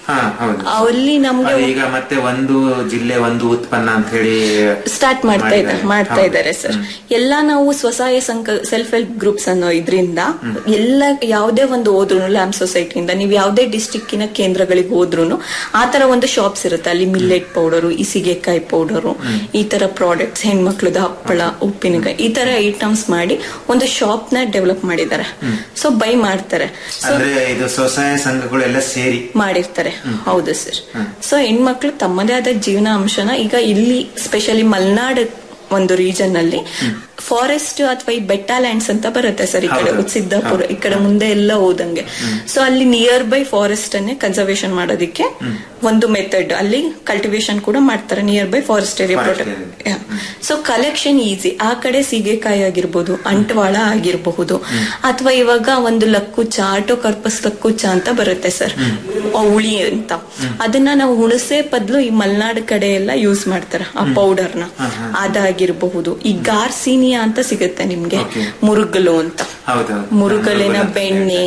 ಹಾ ಹೌದು ಅಲ್ಲಿ ನಮ್ಗೆ ಅದು ಈಗ ಮತ್ತೆ ಒಂದು ಜಿಲ್ಲೆ ಒಂದು ಉತ್ಪನ್ನ ಅಂತ ಹೇಳಿ ಸ್ಟಾರ್ಟ್ ಮಾಡ್ತಾ ಇದ್ದಾರೆ ಮಾಡಿದ್ದಾರೆ. ಮಾಡ್ತಾ ಹೌದು. ಇದ್ದಾರೆ ಸರ್ ಎಲ್ಲ ನಾವು ಸ್ವಸಹಾಯ ಸಂಘ ಸೆಲ್ಫ್ ಹೆಲ್ಪ್ ಗ್ರೂಪ್ಸ್ ಅನ್ನೋ ಇದರಿಂದ ಎಲ್ಲ ಯಾವುದೇ ಒಂದು ಹೋದ್ರು ಲ್ಯಾಂಪ್ ಸೊಸೈಟಿಯಿಂದ ನೀವು ಯಾವುದೇ ಡಿಸ್ಟಿಕ್ಕಿನ ಕೇಂದ್ರಗಳಿಗೆ ಹೋದ್ರು ಆ ತರ ಒಂದು ಶಾಪ್ಸ್ ಇರುತ್ತೆ ಅಲ್ಲಿ ಮಿಲ್ಲೆಟ್ ಪೌಡರು ಇಸಿಗೆಕಾಯಿ ಪೌಡರು ಈ ತರ ಪ್ರಾಡಕ್ಟ್ಸ್ ಹೆಣ್ಮಕ್ಳದ ಹಪ್ಪಳ ಉಪ್ಪಿನಕಾಯಿ ಈ ತರ ಐಟಮ್ಸ್ ಮಾಡಿ ಒಂದು ಶಾಪ್ ನ ಡೆವಲಪ್ ಮಾಡಿದ್ದಾರೆ ಸೊ ಬೈ ಮಾಡ್ತಾರೆ ಸೊ ಅಂದ್ರೆ ಇದು ಸ್ವಸಹಾಯ ಸಂಘಗಳೆಲ್ಲ ಸೇರಿ ಮಾಡಿರ್ತಾರೆ ಹೌದು ಸರ್ ಸೊ ಹೆಣ್ಮಕ್ಳು ತಮ್ಮದೇ ಆದ ಜೀವನ ಅಂಶನ ಈಗ ಇಲ್ಲಿ ಸ್ಪೆಷಲಿ ಮಲ್ನಾಡ್ ಒಂದು ರೀಜನ್ ಅಲ್ಲಿ ಫಾರೆಸ್ಟ್ ಅಥವಾ ಈ ಬೆಟ್ಟ ಲ್ಯಾಂಡ್ಸ್ ಅಂತ ಬರುತ್ತೆ ಸರ್ ಈ ಕಡೆ ಹೌದು. ಸಿದ್ದಾಪುರ ಈ ಕಡೆ ಮುಂದೆ ಎಲ್ಲ ಹೋದಂಗೆ ಸೊ ಅಲ್ಲಿ ನಿಯರ್ ಬೈ ಫಾರೆಸ್ಟ್ ಅನ್ನೇ ಕನ್ಸರ್ವೇಶನ್ ಮಾಡೋದಕ್ಕೆ ಒಂದು ಮೆಥಡ್ ಅಲ್ಲಿ ಕಲ್ಟಿವೇಶನ್ ಕೂಡ ಮಾಡ್ತಾರೆ near by forest area Forest protect so collection easy ಆ ಕಡೆ ಸೀಗೆಕಾಯಿ ಆಗಿರ್ಬೋದು ಅಂಟವಾಳ ಆಗಿರಬಹುದು ಅಥವಾ ಇವಾಗ ಒಂದು ಲಕ್ಕುಚ್ಚ ಆಟೋ ಕರ್ಪಸ್ ಲಕ್ಕುಚ್ಚ ಅಂತ ಬರುತ್ತೆ ಸರ್ ಹುಳಿ ಅಂತ ಅದನ್ನ ನಾವು ಹುಣಸೆ ಬದಲು ಈ ಮಲ್ನಾಡ್ ಕಡೆ ಎಲ್ಲ ಯೂಸ್ ಮಾಡ್ತಾರೆ ಆ ಪೌಡರ್ನ ಅದಾಗಿರಬಹುದು ಈ ಗಾರ್ಸಿನಿಯಾ ಅಂತ ಸಿಗುತ್ತೆ ನಿಮ್ಗೆ Okay. ಮುರುಗಲು ಅಂತ ಹೌದೌದು ಮುರುಗಲಿನ ಬೆಣ್ಣೆ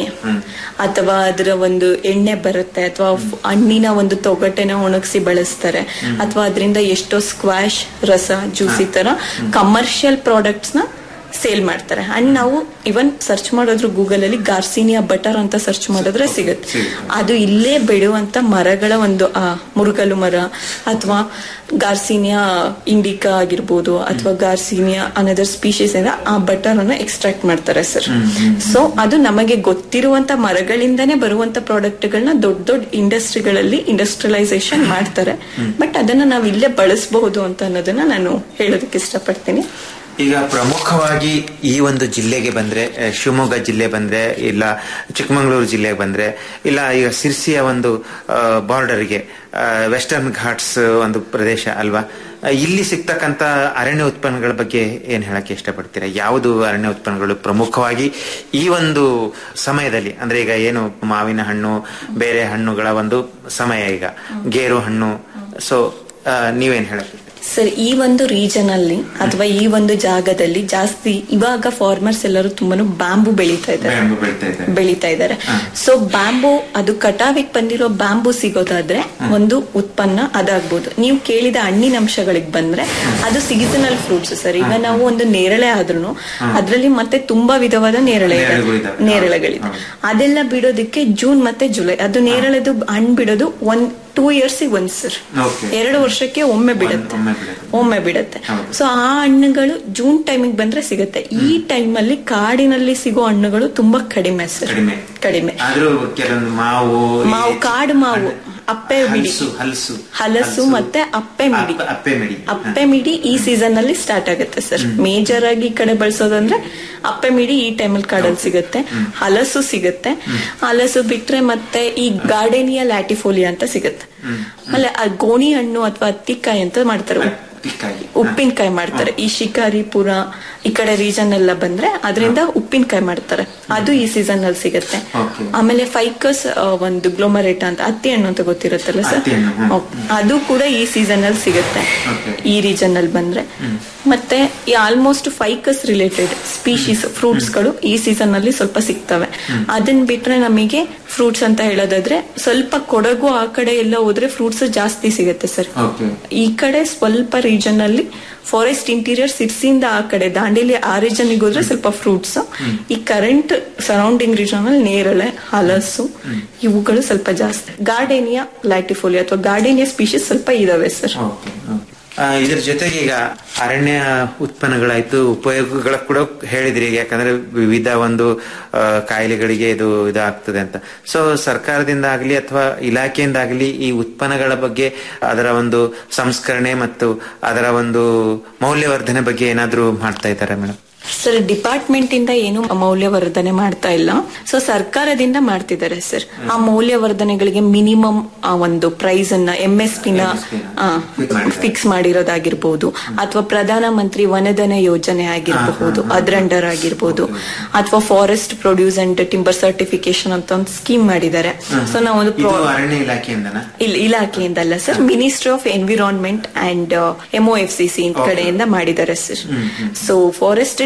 ಅಥವಾ ಅದರ ಒಂದು ಎಣ್ಣೆ ಬರುತ್ತೆ ಅಥವಾ ಹಣ್ಣಿನ ಒಂದು ತೊಗಟೆನ ಒಣಗಿಸಿ ಬಳಸ್ತಾರೆ ಅಥವಾ ಅದರಿಂದ ಎಷ್ಟೋ ಸ್ಕ್ವಾಶ್ ರಸ ಜ್ಯೂಸ್ ಈ ತರ ಕಮರ್ಷಿಯಲ್ ಪ್ರಾಡಕ್ಟ್ಸ್ ನ ಸೇಲ್ ಮಾಡ್ತಾರೆ ಅಂಡ್ ನಾವು ಇವನ್ ಸರ್ಚ್ ಮಾಡಿದ್ರು ಗೂಗಲ್ ಅಲ್ಲಿ ಗಾರ್ಸಿನಿಯಾ ಬಟರ್ ಅಂತ ಸರ್ಚ್ ಮಾಡಿದ್ರೆ ಸಿಗುತ್ತೆ ಅದು ಇಲ್ಲೇ ಬೆಳೆಯುವಂತ ಮರಗಳ ಒಂದು ಆ ಮುರುಗಲು ಮರ ಅಥವಾ ಗಾರ್ಸಿನಿಯಾ ಇಂಡಿಕಾ ಆಗಿರ್ಬೋದು ಅಥವಾ ಗಾರ್ಸಿನಿಯಾ ಅನದರ್ ಸ್ಪೀಶೀಸ್ ಇಂದ ಆ ಬಟರ್ ಅನ್ನ ಎಕ್ಸ್ಟ್ರಾಕ್ಟ್ ಮಾಡ್ತಾರೆ ಸರ್ ಸೊ ಅದು ನಮಗೆ ಗೊತ್ತಿರುವಂತ ಮರಗಳಿಂದನೇ ಬರುವಂತ ಪ್ರಾಡಕ್ಟ್ ಗಳನ್ನ ದೊಡ್ಡ ದೊಡ್ಡ ಇಂಡಸ್ಟ್ರಿಗಳಲ್ಲಿ ಇಂಡಸ್ಟ್ರಿಯಲೈಸೇಷನ್ ಮಾಡ್ತಾರೆ ಬಟ್ ಅದನ್ನ ನಾವು ಇಲ್ಲೇ ಬಳಸಬಹುದು ಅಂತ ಅನ್ನೋದನ್ನ ನಾನು ಹೇಳೋದಕ್ಕೆ ಇಷ್ಟಪಡ್ತೀನಿ ಈಗ ಪ್ರಮುಖವಾಗಿ ಈ ಒಂದು ಜಿಲ್ಲೆಗೆ ಬಂದ್ರೆ ಅಹ್, ಶಿವಮೊಗ್ಗ ಜಿಲ್ಲೆ ಬಂದ್ರೆ ಇಲ್ಲ ಚಿಕ್ಕಮಗಳೂರು ಜಿಲ್ಲೆಗೆ ಬಂದ್ರೆ ಇಲ್ಲ ಈಗ ಸಿರ್ಸಿಯ ಒಂದು ಬಾರ್ಡರ್ಗೆ ವೆಸ್ಟರ್ನ್ ಘಾಟ್ಸ್ ಒಂದು ಪ್ರದೇಶ ಅಲ್ವಾ ಅಹ್, ಇಲ್ಲಿ ಸಿಗ್ತಕ್ಕಂತ ಅರಣ್ಯ ಉತ್ಪನ್ನಗಳ ಬಗ್ಗೆ ಏನ್ ಹೇಳಕ್ಕೆ ಇಷ್ಟಪಡ್ತೀರಾ ಯಾವುದು ಅರಣ್ಯ ಉತ್ಪನ್ನಗಳು ಪ್ರಮುಖವಾಗಿ ಈ ಒಂದು ಸಮಯದಲ್ಲಿ ಅಂದ್ರೆ ಈಗ ಏನು ಮಾವಿನ ಹಣ್ಣು ಬೇರೆ ಹಣ್ಣುಗಳ ಒಂದು ಸಮಯ ಈಗ ಗೇರು ಹಣ್ಣು ಸೊ ನೀವೇನ್ ಹೇಳಕ್ಕೆ ಸರ್ ಈ ಒಂದು ರೀಜನ್ ಅಲ್ಲಿ ಅಥವಾ ಈ ಒಂದು ಜಾಗದಲ್ಲಿ ಜಾಸ್ತಿ ಇವಾಗ ಫಾರ್ಮರ್ಸ್ ಎಲ್ಲರೂ ತುಂಬಾನು ಬ್ಯಾಂಬು ಬೆಳೀತಾ ಇದ್ದಾರೆ ಬ್ಯಾಂಬು ಬೆಳಿತಾ ಇದೆ ಬೆಳೀತಾ ಇದ್ದಾರೆ ಸೊ ಬ್ಯಾಂಬು ಅದು ಕಟಾವಿಗೆ ಬಂದಿರೋ ಬ್ಯಾಂಬು ಸಿಗೋದಾದ್ರೆ ಒಂದು ಉತ್ಪನ್ನ ಅದಾಗ್ಬೋದು ನೀವು ಕೇಳಿದ ಹಣ್ಣಿನ ಅಂಶಗಳಿಗೆ ಬಂದ್ರೆ ಅದು ಸೀಸನಲ್ ಫ್ರೂಟ್ಸ್ ಸರ್ ಈಗ ನಾವು ಒಂದು ನೇರಳೆ ಆದ್ರೂ ಅದ್ರಲ್ಲಿ ಮತ್ತೆ ತುಂಬಾ ವಿಧವಾದ ನೇರಳೆ ಇದೆ ನೇರಳೆಗಳಿದಾವೆ. ನೇರಳೆಗಳಿದೆ ಅದೆಲ್ಲ ಬಿಡೋದಕ್ಕೆ ಜೂನ್ ಮತ್ತೆ ಜುಲೈ ಅದು ನೇರಳೆದು ಹಣ್ಣು ಬಿಡೋದು ಒಂದ್ ಟೂ ಇಯರ್ಸ್ ಒಂದ್ ಸರ್ Okay. ಎರಡು ವರ್ಷಕ್ಕೆ ಒಮ್ಮೆ ಬಿಡುತ್ತೆ ಒಮ್ಮೆ ಬಿಡುತ್ತೆ. ಒಮ್ಮೆ ಬಿಡುತ್ತೆ ಹೌದು. ಸೊ ಆ ಹಣ್ಣುಗಳು ಜೂನ್ ಟೈಮಿಗೆ ಬಂದ್ರೆ ಸಿಗುತ್ತೆ ಈ ಟೈಮಲ್ಲಿ ಕಾಡಿನಲ್ಲಿ ಸಿಗೋ ಹಣ್ಣುಗಳು ತುಂಬಾ ಕಡಿಮೆ ಸರ್ ಕಡಿಮೆ ಕಡಿಮೆ ಆದ್ರೂ ಕೆಲವೊಂದು ಮಾವು ಮಾವು ಕಾಡು ಮಾವು ಅಪ್ಪೆ ಮಿಡಿ ಹಲಸು ಹಲಸು ಹಲಸು ಮತ್ತೆ ಅಪ್ಪೆ ಮಿಡಿ ಅಪ್ಪ- ಅಪ್ಪೆ ಮಿಡಿ ಅಪ್ಪೆ ಮಿಡಿ ಈ ಸೀಸನ್ ಅಲ್ಲಿ ಸ್ಟಾರ್ಟ್ ಆಗುತ್ತೆ ಸರ್ ಮೇಜರ್ ಆಗಿ ಈ ಕಡೆ ಬಳಸೋದಂದ್ರೆ ಅಪ್ಪೆ ಮಿಡಿ ಈ ಟೈಮಲ್ಲಿ ಕಾಡಲ್ಲಿ ಸಿಗುತ್ತೆ ಹಲಸು ಸಿಗುತ್ತೆ ಹಲಸು ಬಿಟ್ರೆ ಮತ್ತೆ ಈ ಗಾರ್ಡೇನಿಯಾ ಲ್ಯಾಟಿಫೋಲಿಯಾ ಅಂತ ಸಿಗುತ್ತೆ ಆಮೇಲೆ ಆ ಗೋಣಿ ಹಣ್ಣು ಅಥವಾ ಹತ್ತಿಕಾಯಿ ಅಂತ ಮಾಡ್ತಾರೆ ಪಿಕ್ಕಾಯಿ ಉಪ್ಪಿನಕಾಯಿ ಮಾಡ್ತಾರೆ ಈ ಶಿಕಾರಿಪುರ ಈ ಕಡೆ ರೀಜನ್ ಎಲ್ಲ ಬಂದ್ರೆ ಅದರಿಂದ ಉಪ್ಪಿನಕಾಯಿ ಮಾಡ್ತಾರೆ ಅದು ಈ ಸೀಸನ್ ಅಲ್ಲಿ ಸಿಗುತ್ತೆ Okay. ಆಮೇಲೆ ಫೈಕಸ್ ಒಂದು ಗ್ಲೋಮರೇಟಾ ಅಂತ ಹತ್ತಿ ಹಣ್ಣು ಅಂತ ಗೊತ್ತಿರುತ್ತಲ್ಲ ಸರ್ ಹತ್ತಿ ಹಣ್ಣು, ಹ್ಮ್. ಅದು ಕೂಡ ಈ ಸೀಸನ್ ಅಲ್ಲಿ ಸಿಗುತ್ತೆ Okay. ಈ ರೀಜನ್ ಅಲ್ಲಿ ಬಂದ್ರೆ ಮತ್ತೆ ಈ almost ficus related species fruits ಗಳು ಈ ಸೀಸನ್ ಅಲ್ಲಿ ಸ್ವಲ್ಪ ಸಿಗ್ತವೆ ಅದನ್ನ ಬಿಟ್ರೆ ನಮಗೆ ಫ್ರೂಟ್ಸ್ ಅಂತ ಹೇಳೋದಾದ್ರೆ ಸ್ವಲ್ಪ ಕೊಡಗು ಆ ಕಡೆ ಎಲ್ಲ ಹೋದ್ರೆ ಫ್ರೂಟ್ಸ್ ಜಾಸ್ತಿ ಸಿಗುತ್ತೆ ಸರ್ ಓಕೆ ಈ ಕಡೆ ಸ್ವಲ್ಪ ರೀಜನ್ ಅಲ್ಲಿ ಫಾರೆಸ್ಟ್ ಇಂಟೀರಿಯರ್ ಸಿರ್ಸಿಯಿಂದ ಆ ಕಡೆ ದಾಂಡೇಲಿ ಆ ರೀಜನ್ ಹೋದ್ರೆ ಸ್ವಲ್ಪ ಫ್ರೂಟ್ಸ್ ಈ ಕರೆಂಟ್ ಸರೌಂಡಿಂಗ್ ರೀಜನ್ ಅಲ್ಲಿ ನೇರಳೆ ಹಲಸು ಇವುಗಳು ಸ್ವಲ್ಪ ಜಾಸ್ತಿ ಗಾರ್ಡೇನಿಯಾ ಲ್ಯಾಟಿಫೋಲಿಯಾ ಅಥವಾ ಗಾರ್ಡೇನಿಯಾ ಸ್ಪೀಶೀಸ್ ಸ್ವಲ್ಪ ಇದಾವೆ ಸರ್ ಓಕೆ ಓಕೆ. ಆ, ಇದ್ರ ಜೊತೆಗೆ ಈಗ ಅರಣ್ಯ ಉತ್ಪನ್ನಗಳಾಯ್ತು ಉಪಯೋಗಗಳ ಕೂಡ ಹೇಳಿದ್ರಿ ಈಗ ಯಾಕಂದ್ರೆ ವಿವಿಧ ಒಂದು ಆ, ಕಾಯಿಲೆಗಳಿಗೆ ಇದು ಇದಾಗ್ತದೆ ಅಂತ ಸೊ ಸರ್ಕಾರದಿಂದ ಆಗ್ಲಿ ಅಥವಾ ಇಲಾಖೆಯಿಂದ ಆಗ್ಲಿ ಈ ಉತ್ಪನ್ನಗಳ ಬಗ್ಗೆ ಅದರ ಒಂದು ಸಂಸ್ಕರಣೆ ಮತ್ತು ಅದರ ಒಂದು ಮೌಲ್ಯವರ್ಧನೆ ಬಗ್ಗೆ ಏನಾದ್ರೂ ಮಾಡ್ತಾ ಇದ್ದಾರೆ ಮೇಡಮ್ ಸರ್ ಡಿಪಾರ್ಟ್ಮೆಂಟ್ ಇಂದ ಏನು ಮೌಲ್ಯವರ್ಧನೆ ಮಾಡ್ತಾ ಇಲ್ಲ ಸೊ ಸರ್ಕಾರದಿಂದ ಮಾಡ್ತಿದ್ದಾರೆ ಸರ್ ಆ ಮೌಲ್ಯವರ್ಧನೆಗಳಿಗೆ ಮಿನಿಮಮ್ ಒಂದು ಪ್ರೈಸ್ ಅನ್ನ ಎಂ ಎಸ್ ಪಿನ ಫಿಕ್ಸ್ ಮಾಡಿರೋದಾಗಿರ್ಬೋದು ಅಥವಾ ಪ್ರಧಾನ ಮಂತ್ರಿ ವನಧನ ಯೋಜನೆ ಆಗಿರಬಹುದು ಅದ್ರಂಡರ್ ಆಗಿರ್ಬೋದು ಅಥವಾ forest produce and timber certification ಅಂತ ಒಂದು ಸ್ಕೀಮ್ ಮಾಡಿದ್ದಾರೆ ಸೊ ನಾವು ಒಂದು ಇದು pro- ಅರಣ್ಯ ಇಲಾಖೆಯಿಂದನಾ ಇಲ್ಲ ಇಲಾಖೆಯಿಂದಲ್ಲ sir ministry of environment and MO F C C ಕಡೆಯಿಂದ ಮಾಡಿದ್ದಾರೆ ಸರ್ ಸೊ ಫಾರೆಸ್ಟ್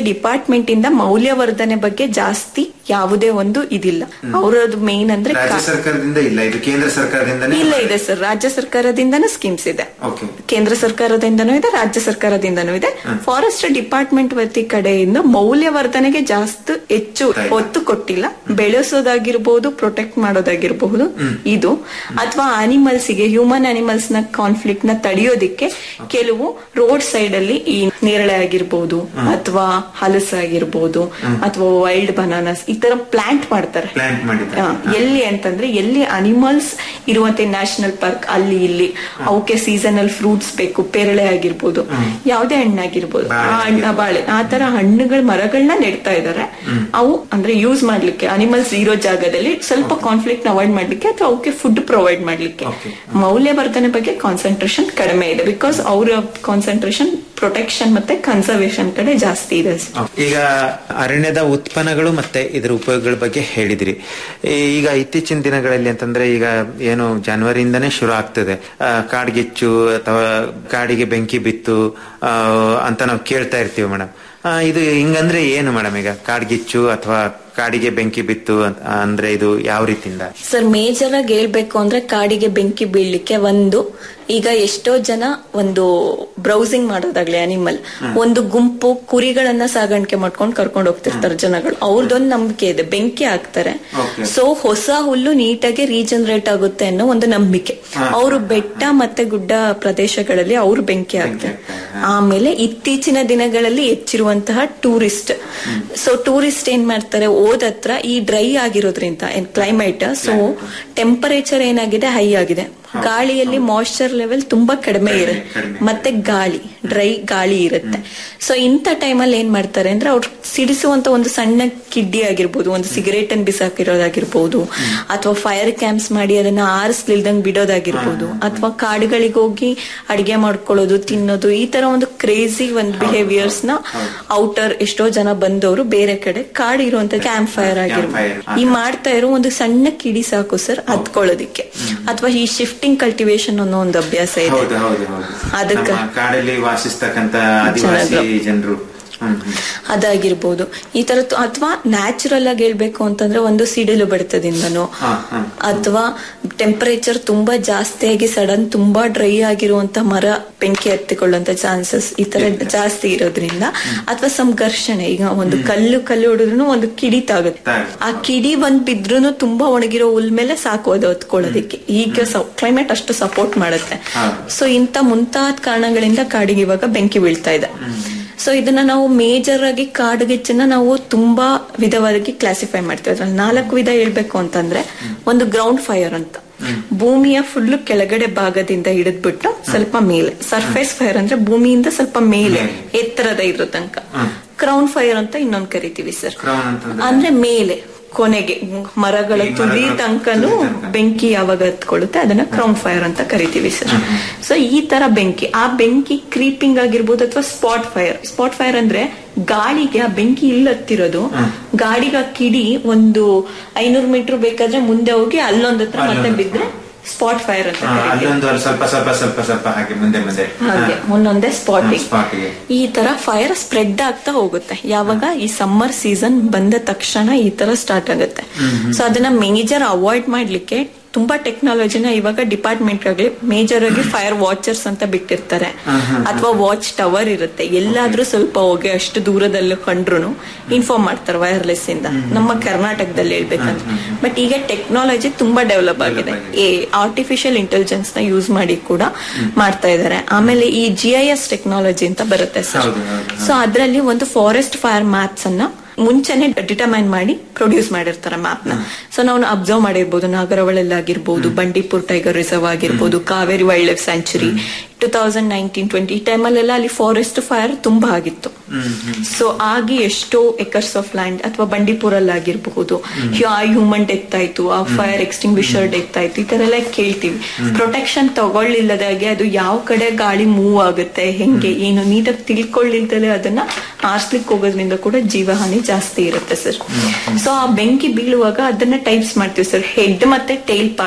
ಡಿಪಾರ್ಟ್ಮೆಂಟ್ ಇಂದ ಮೌಲ್ಯವರ್ಧನೆ ಬಗ್ಗೆ ಜಾಸ್ತಿ ಯಾವುದೇ ಒಂದು ಇದಿಲ್ಲ ಅವರದು ಮೇನ್ ಅಂದ್ರೆ ರಾಜ್ಯ ಕಾ- ಸರ್ಕಾರದಿಂದ ಇಲ್ಲ ಇದು ಕೇಂದ್ರ ಸರ್ಕಾರದಿಂದನೇ ಇಲ್ಲ ಇದೆ ಸರ್ ರಾಜ್ಯ ಸರ್ಕಾರದಿಂದನೂ ಸ್ಕೀಮ್ಸ್ ಇದೆ ಓಕೆ ಕೇಂದ್ರ ಸರ್ಕಾರದಿಂದನೂ ಇದೆ ರಾಜ್ಯ ಸರ್ಕಾರದಿಂದನೂ ಇದೆ ಫಾರೆಸ್ಟ್ ಡಿಪಾರ್ಟ್ಮೆಂಟ್ ವತಿ ಕಡೆಯಿಂದ ಮೌಲ್ಯವರ್ಧನೆಗೆ ಜಾಸ್ತಿ ಹೆಚ್ಚು ಒತ್ತು ಕೊಟ್ಟಿಲ್ಲ ಬೆಳೆಸೋದಾಗಿರ್ಬೋದು ಪ್ರೊಟೆಕ್ಟ್ ಮಾಡೋದಾಗಿರಬಹುದು ಇದು ಅಥವಾ ಅನಿಮಲ್ಸ್ ಗೆ ಹ್ಯೂಮನ್ ಅನಿಮಲ್ಸ್ ನ ಕಾನ್ಫ್ಲಿಕ್ಟ್ ನ ತಡೆಯೋದಿಕ್ಕೆ ಕೆಲವು ರೋಡ್ ಸೈಡ್ ಅಲ್ಲಿ ಈ ನೇರಳೆ ಆಗಿರ್ಬೋದು ಅಥವಾ ಹಲಸು ಆಗಿರ್ಬೋದು ಅಥವಾ ವೈಲ್ಡ್ ಬನಾನಸ್ ಈ ತರ ಪ್ಲಾಂಟ್ ಮಾಡ್ತಾರೆ ಪ್ಲಾಂಟ್ ಮಾಡಿದ್ದಾರೆ ಆ, ಎಲ್ಲಿ ಅಂತಂದ್ರೆ ಎಲ್ಲಿ ಅನಿಮಲ್ಸ್ ಇರುವಂತೆ ನ್ಯಾಷನಲ್ ಪಾರ್ಕ್ ಅಲ್ಲಿ ಇಲ್ಲಿ ಅವಕ್ಕೆ ಸೀಸನಲ್ ಫ್ರೂಟ್ಸ್ ಬೇಕು ಪೇರಳೆ ಆಗಿರ್ಬೋದು ಯಾವುದೇ ಹಣ್ಣಾಗಿರ್ಬೋದು ಆ ಹಣ್ಣ ಬಾಳೆ ಆ ತರ ಹಣ್ಣುಗಳ ಮರಗಳನ್ನ ನೆಡ್ತಾ ಇದಾರೆ ಅವು ಅಂದ್ರೆ ಯೂಸ್ ಮಾಡ್ಲಿಕ್ಕೆ ಅನಿಮಲ್ಸ್ ಇರೋ ಜಾಗದಲ್ಲಿ ಸ್ವಲ್ಪ ಕಾನ್ಫ್ಲಿಕ್ಟ್ ಅವಾಯ್ಡ್ ಮಾಡ್ಲಿಕ್ಕೆ ಅಥವಾ ಅವಕ್ಕೆ ಫುಡ್ ಪ್ರೊವೈಡ್ ಮಾಡ್ಲಿಕ್ಕೆ ಮೌಲ್ಯವರ್ಧನೆ ಬಗ್ಗೆ ಕಾನ್ಸಂಟ್ರೇಷನ್ ಕಡಿಮೆ ಇದೆ ಬಿಕಾಸ್ ಅವರ ಕಾನ್ಸಂಟ್ರೇಷನ್ ಪ್ರೊಟೆಕ್ಷನ್ ಮತ್ತೆ ಕನ್ಸರ್ವೇಶನ್ ಕಡೆ ಜಾಸ್ತಿ ಇದೆ ಈಗ ಅರಣ್ಯದ ಉತ್ಪನ್ನಗಳು ಮತ್ತೆ ಇದರ ಉಪಯೋಗಗಳ ಬಗ್ಗೆ ಹೇಳಿದ್ರಿ ಈ- ಈಗ ಇತ್ತೀಚಿನ ದಿನಗಳಲ್ಲಿ ಅಂತಂದ್ರೆ ಈಗ ಏನು ಜನವರಿಯಿಂದನೇ ಶುರು ಆಗ್ತದೆ ಆ, ಕಾಡ್ಗಿಚ್ಚು ಅಥವಾ ಕಾಡಿಗೆ ಬೆಂಕಿ ಬಿತ್ತು ಆ, ಅಂತ ನಾವು ಕೇಳ್ತಾ ಇರ್ತೀವಿ ಮೇಡಮ್ ಇದು ಹಿಂಗಂದ್ರೆ ಏನು ಮೇಡಮ್ ಈಗ ಕಾಡ್ಗಿಚ್ಚು ಅಥವಾ ಕಾಡಿಗೆ ಬೆಂಕಿ ಬಿತ್ತು ಅಂತ- ಅಂದ್ರೆ ಇದು ಯಾವ ರೀತಿಯಿಂದ ಸರ್ ಮೇಜರ್ ಆಗಿ ಹೇಳ್ಬೇಕು ಅಂದ್ರೆ ಕಾಡಿಗೆ ಬೆಂಕಿ ಬೀಳ್ಲಿಕ್ಕೆ ಒಂದು ಈಗ ಎಷ್ಟೋ ಜನ ಒಂದು ಬ್ರೌಸಿಂಗ್ ಮಾಡೋದಾಗ್ಲಿ ಅನಿಮಲ್ ಒಂದು ಗುಂಪು ಕುರಿಗಳನ್ನ ಸಾಗಾಣಿಕೆ ಮಾಡ್ಕೊಂಡು ಕರ್ಕೊಂಡು ಹೋಗ್ತಿರ್ತಾರೆ ಜನಗಳು ಅವ್ರದ್ದೊಂದು ನಂಬಿಕೆ ಇದೆ ಬೆಂಕಿ ಹಾಕ್ತಾರೆ ಸೊ ಹೊಸ ಹುಲ್ಲು ನೀಟಾಗಿ ರೀಜನರೇಟ್ ಆಗುತ್ತೆ ಅನ್ನೋ ಒಂದು ನಂಬಿಕೆ ಅವರು ಬೆಟ್ಟ ಮತ್ತೆ ಗುಡ್ಡ ಪ್ರದೇಶಗಳಲ್ಲಿ ಅವರು ಬೆಂಕಿ ಹಾಕ್ತಾರೆ ಆಮೇಲೆ ಇತ್ತೀಚಿನ ದಿನಗಳಲ್ಲಿ ಹೆಚ್ಚಿರುವಂತಹ ಟೂರಿಸ್ಟ್ ಸೊ ಟೂರಿಸ್ಟ್ ಏನ್ ಮಾಡ್ತಾರೆ ಓದತ್ರ ಈ ಡ್ರೈ ಆಗಿರೋದ್ರಿಂದ ಕ್ಲೈಮೇಟ್ ಸೊ ಟೆಂಪರೇಚರ್ ಏನಾಗಿದೆ ಹೈ ಆಗಿದೆ ಗಾಳಿಯಲ್ಲಿ ಮಾಯಿಶ್ಚರ್ ಲೆವೆಲ್ ತುಂಬಾ ಕಡಿಮೆ ಇರುತ್ತೆ ಮತ್ತೆ ಗಾಳಿ ಡ್ರೈ ಗಾಳಿ ಇರುತ್ತೆ ಸೊ ಇಂಥ ಟೈಮಲ್ಲಿ ಏನ್ ಮಾಡ್ತಾರೆ ಅಂದ್ರೆ ಅವ್ರು ಸಿಡಿಸುವಂತ ಒಂದು ಸಣ್ಣ ಕಿಡ್ಡಿ ಆಗಿರ್ಬೋದು ಒಂದು ಸಿಗರೇಟ್ ಅನ್ನು ಬಿಸಾಕಿರೋದಾಗಿರ್ಬೋದು ಅಥವಾ ಫೈರ್ ಕ್ಯಾಂಪ್ಸ್ ಮಾಡಿ ಅದನ್ನ ಆರಿಸ್ಲಿಲ್ದಂಗ್ ಬಿಡೋದಾಗಿರ್ಬೋದು ಅಥವಾ ಕಾಡುಗಳಿಗೆ ಹೋಗಿ ಅಡಿಗೆ ಮಾಡ್ಕೊಳ್ಳೋದು ತಿನ್ನೋದು ಈ ತರ ಒಂದು ಕ್ರೇಜಿ ಒಂದು ಬಿಹೇವಿಯರ್ಸ್ ನ ಔಟರ್ ಎಷ್ಟೋ ಜನ ಬಂದವರು ಬೇರೆ ಕಡೆ ಕಾಡು ಇರುವಂತ ಕ್ಯಾಂಪ್ ಫೈರ್ ಆಗಿರ್ಬೋದು ಈ ಮಾಡ್ತಾ ಇರೋ ಒಂದು ಸಣ್ಣ ಕಿಡಿ ಸಾಕು ಸರ್ ಹತ್ಕೊಳ್ಳೋದಿಕ್ಕೆ ಅಥವಾ ಈ ಶಿಫ್ಟಿಂಗ್ ಕಲ್ಟಿವೇಶನ್ ಅನ್ನೋ ಒಂದು ಅಭ್ಯಾಸ ಇದೆ ಹೌದು ಹೌದು ಹೌದು ಅದಕ್ಕೆ ನಮ್ಮ ಕಾಡಲ್ಲಿ ವಾಸಿಸ್ತಕ್ಕಂತ ಆದಿವಾಸಿ ಜನರು. ಜನರು ಹ್ಮ್ ಹ್ಮ್. ಅದಾಗಿರ್ಬೋದು ಈ ತರ ಅಥವಾ ನ್ಯಾಚುರಲ್ ಆಗಿ ಹೇಳ್ಬೇಕು ಅಂತಂದ್ರೆ ಒಂದು ಸಿಡಿಲು ಬಡಿತದಿಂದನೋ ಹಾ, ಹಾ. ಅಥವಾ ಟೆಂಪರೇಚರ್ ತುಂಬಾ ಜಾಸ್ತಿಯಾಗಿ ಸಡನ್ ತುಂಬಾ ಡ್ರೈ ಆಗಿರುವಂತ ಮರ ಬೆಂಕಿ ಹತ್ತಿಕೊಳ್ಳುವಂತ ಚಾನ್ಸಸ್ ಈ ತರ ಜಾಸ್ತಿ ಇರೋದ್ರಿಂದ ಅಥವಾ ಸಮ್ ಘರ್ಷಣೆ ಈಗ ಒಂದು ಕಲ್ಲು ಕಲ್ಲು ಹೊಡೆದ್ರು ಒಂದು ಕಿಡಿ ತಾಗುತ್ತೆ ಆ ಕಿಡಿ ಬಂದ್ ಬಿದ್ರೂ ತುಂಬಾ ಒಣಗಿರೋ ಹುಲ್ ಮೇಲೆ ಸಾಕು ಅದು ಹೊತ್ಕೊಳ್ಳೋದಿಕ್ಕೆ ಈಗ ಕ್ಲೈಮೇಟ್ ಅಷ್ಟು ಸಪೋರ್ಟ್ ಮಾಡುತ್ತೆ ಸೊ ಇಂತ ಮುಂತಾದ ಕಾರಣಗಳಿಂದ ಕಾಡಿಗೆ ಇವಾಗ ಬೆಂಕಿ ಬೀಳ್ತಾ ಇದೆ ಸೊ ಇದನ್ನ ನಾವು ಮೇಜರ್ ಆಗಿ ಕಾಡುಗಿಚ್ಚನ್ನ ನಾವು ತುಂಬಾ ವಿಧವಾಗಿ ಕ್ಲಾಸಿಫೈ ಮಾಡ್ತೀವಿ ಅದ್ರಲ್ಲಿ ನಾಲ್ಕು ವಿಧ ಹೇಳ್ಬೇಕು ಅಂತಂದ್ರೆ ಒಂದು ಗ್ರೌಂಡ್ ಫೈರ್ ಅಂತ ಭೂಮಿಯ ಫುಲ್ ಕೆಳಗಡೆ ಭಾಗದಿಂದ ಹಿಡಿದ್ಬಿಟ್ಟು ಸ್ವಲ್ಪ ಮೇಲೆ ಸರ್ಫೇಸ್ ಫೈರ್ ಅಂದ್ರೆ ಭೂಮಿಯಿಂದ ಸ್ವಲ್ಪ ಮೇಲೆ ಎತ್ತರದ ಇರೋ ತನಕ ಕ್ರೌನ್ ಫೈರ್ ಅಂತ ಇನ್ನೊಂದು ಕರಿತೀವಿ ಸರ್ ಕ್ರೌನ್ ಅಂತಂದ್ರೆ ಅಂದ್ರೆ ಮೇಲೆ ಕೊನೆಗೆ ಮರಗಳ ತುದಿ ತನಕನು ಬೆಂಕಿ ಯಾವಾಗ ಹತ್ಕೊಳ್ಳುತ್ತೆ ಅದನ್ನ ಕ್ರೌನ್ ಫೈರ್ ಅಂತ ಕರಿತೀವಿ ಸರ್ ಸೊ ಈ ತರ ಬೆಂಕಿ ಆ ಬೆಂಕಿ ಕ್ರೀಪಿಂಗ್ ಆಗಿರ್ಬೋದು ಅಥವಾ ಸ್ಪಾಟ್ ಫೈರ್ ಸ್ಪಾಟ್ ಫೈರ್ ಅಂದ್ರೆ ಗಾಳಿಗೆ ಆ ಬೆಂಕಿ ಇಲ್ಲಿ ಹತ್ತಿರೋದು ಗಾಡಿಗೆ ಆ ಕಿಡಿ ಒಂದು ಐನೂರು ಮೀಟರ್ ಬೇಕಾದ್ರೆ ಮುಂದೆ ಹೋಗಿ ಅಲ್ಲೊಂದ್ ಹತ್ರ ಮತ್ತೆ ಬಿದ್ರೆ ಸ್ಪಾಟ್ ಫೈರ್ ಅಂತ ಹಾ, ಕರಿತೀವಿ ಅಲ್ಲೊಂದು ಅಲ್ಲಿ ಸ್ವಲ್ಪ ಸ್ವಲ್ಪ ಸ್ವಲ್ಪ ಸ್ವಲ್ಪ ಹಾಗೆ ಮುಂದೆ ಮುಂದೆ ಹಾಗೆ ಒಂದೊಂದೇ ಸ್ಪಾಟಿಗೆ ಸ್ಪಾಟಿಗೆ ಈ ತರ ಫೈರ್ ಸ್ಪ್ರೆಡ್ ಆಗ್ತಾ ಹೋಗುತ್ತೆ ಯಾವಾಗ ಈ ಸಮ್ಮರ್ ಸೀಸನ್ ಬಂದ ತಕ್ಷಣ ಈ ತರ ಸ್ಟಾರ್ಟ್ ಆಗುತ್ತೆ ಸೊ ಅದನ್ನ ಮೇಜರ್ ಅವಾಯ್ಡ್ ಮಾಡ್ಲಿಕ್ಕೆ ತುಂಬಾ ಟೆಕ್ನಾಲಜಿನ ಇವಾಗ ಡಿಪಾರ್ಟ್ಮೆಂಟ್ ಆಗಲಿ ಮೇಜರ್ ಆಗಿ ಫೈರ್ ವಾಚರ್ಸ್ ಅಂತ ಬಿಟ್ಟಿರ್ತಾರೆ ಅಥವಾ ವಾಚ್ ಟವರ್ ಇರುತ್ತೆ ಎಲ್ಲಾದ್ರೂ ಸ್ವಲ್ಪ ಹೋಗಿ ಅಷ್ಟು ದೂರದಲ್ಲಿ ಕಂಡ್ರು ಇನ್ಫಾರ್ಮ್ ಮಾಡ್ತಾರೆ ವೈರ್ಲೆಸ್ ಇಂದ ನಮ್ಮ ಕರ್ನಾಟಕದಲ್ಲಿ ಹೇಳ್ಬೇಕಂದ್ರೆ ಬಟ್ ಈಗ ಟೆಕ್ನಾಲಜಿ ತುಂಬಾ ಡೆವಲಪ್ ಆಗಿದೆ ಈ ಆರ್ಟಿಫಿಷಿಯಲ್ ಇಂಟೆಲಿಜೆನ್ಸ್ ನ ಯೂಸ್ ಮಾಡಿ ಕೂಡ ಮಾಡ್ತಾ ಇದ್ದಾರೆ ಆಮೇಲೆ ಈ ಜಿ ಐ ಎಸ್ ಟೆಕ್ನಾಲಜಿ ಅಂತ ಬರುತ್ತೆ ಸರ್ ಸೊ ಅದರಲ್ಲಿ ಒಂದು ಫಾರೆಸ್ಟ್ ಫೈರ್ ಮ್ಯಾಪ್ಸ್ ಅನ್ನ ಮುಂಚೆನೆ ಡಿಟರ್ಮೈನ್ ಮಾಡಿ ಪ್ರೊಡ್ಯೂಸ್ ಮಾಡಿರ್ತಾರೆ ಮ್ಯಾಪ್ ನ ಸೊ ನಾವು ಅಬ್ಸರ್ವ್ ಮಾಡಿರ್ಬೋದು ನಾಗರವಳಲ್ಲಾಗಿರ್ಬೋದು ಬಂಡೀಪುರ್ ಟೈಗರ್ ರಿಸರ್ವ್ ಆಗಿರ್ಬೋದು Kaveri wildlife sanctuary two thousand nineteen twenty ಈ ಟೈಮಲ್ಲೆಲ್ಲ ಅಲ್ಲಿ ಫಾರೆಸ್ಟ್ ಫೈರ್ ತುಂಬಾ ಆಗಿತ್ತು ಸೊ ಆಗಿ ಎಷ್ಟೋ ಎಕರ್ಸ್ ಆಫ್ ಲ್ಯಾಂಡ್ ಅಥವಾ ಬಂಡೀಪುರಲ್ಲಿ ಆಗಿರಬಹುದು ಆ ಹ್ಯೂಮನ್ ಡೆತ್ ಆಯ್ತು ಆ ಫೈರ್ ಎಕ್ಸ್ಟಿಂಗ್ವಿಷರ್ ಡೆತ್ ಆಯ್ತು ಈ ತರ ಎಲ್ಲ ಕೇಳ್ತೀವಿ ಪ್ರೊಟೆಕ್ಷನ್ ತಗೊಳ್ಳಿಲ್ಲದಾಗೆ ಅದು ಯಾವ ಕಡೆ ಗಾಳಿ ಮೂವ್ ಆಗುತ್ತೆ ಹೆಂಗೆ ಏನು ನೀಟಾಗಿ ತಿಳ್ಕೊಳ್ಳಿಲ್ದಲೆ ಅದನ್ನ ಆರ್ಸ್ಲಿಕ್ಕೆ ಹೋಗೋದ್ರಿಂದ ಕೂಡ ಜೀವಹಾನಿ ಜಾಸ್ತಿ ಇರುತ್ತೆ ಸರ್ ಸೊ ಆ ಬೆಂಕಿ ಬೀಳುವಾಗ ಅದನ್ನ ಟೈಪ್ಸ್ ಮಾಡ್ತೀವಿ ಸರ್ ಹೆಡ್ ಮತ್ತೆ ಟೈಲ್ ಪಾರ್ಟ್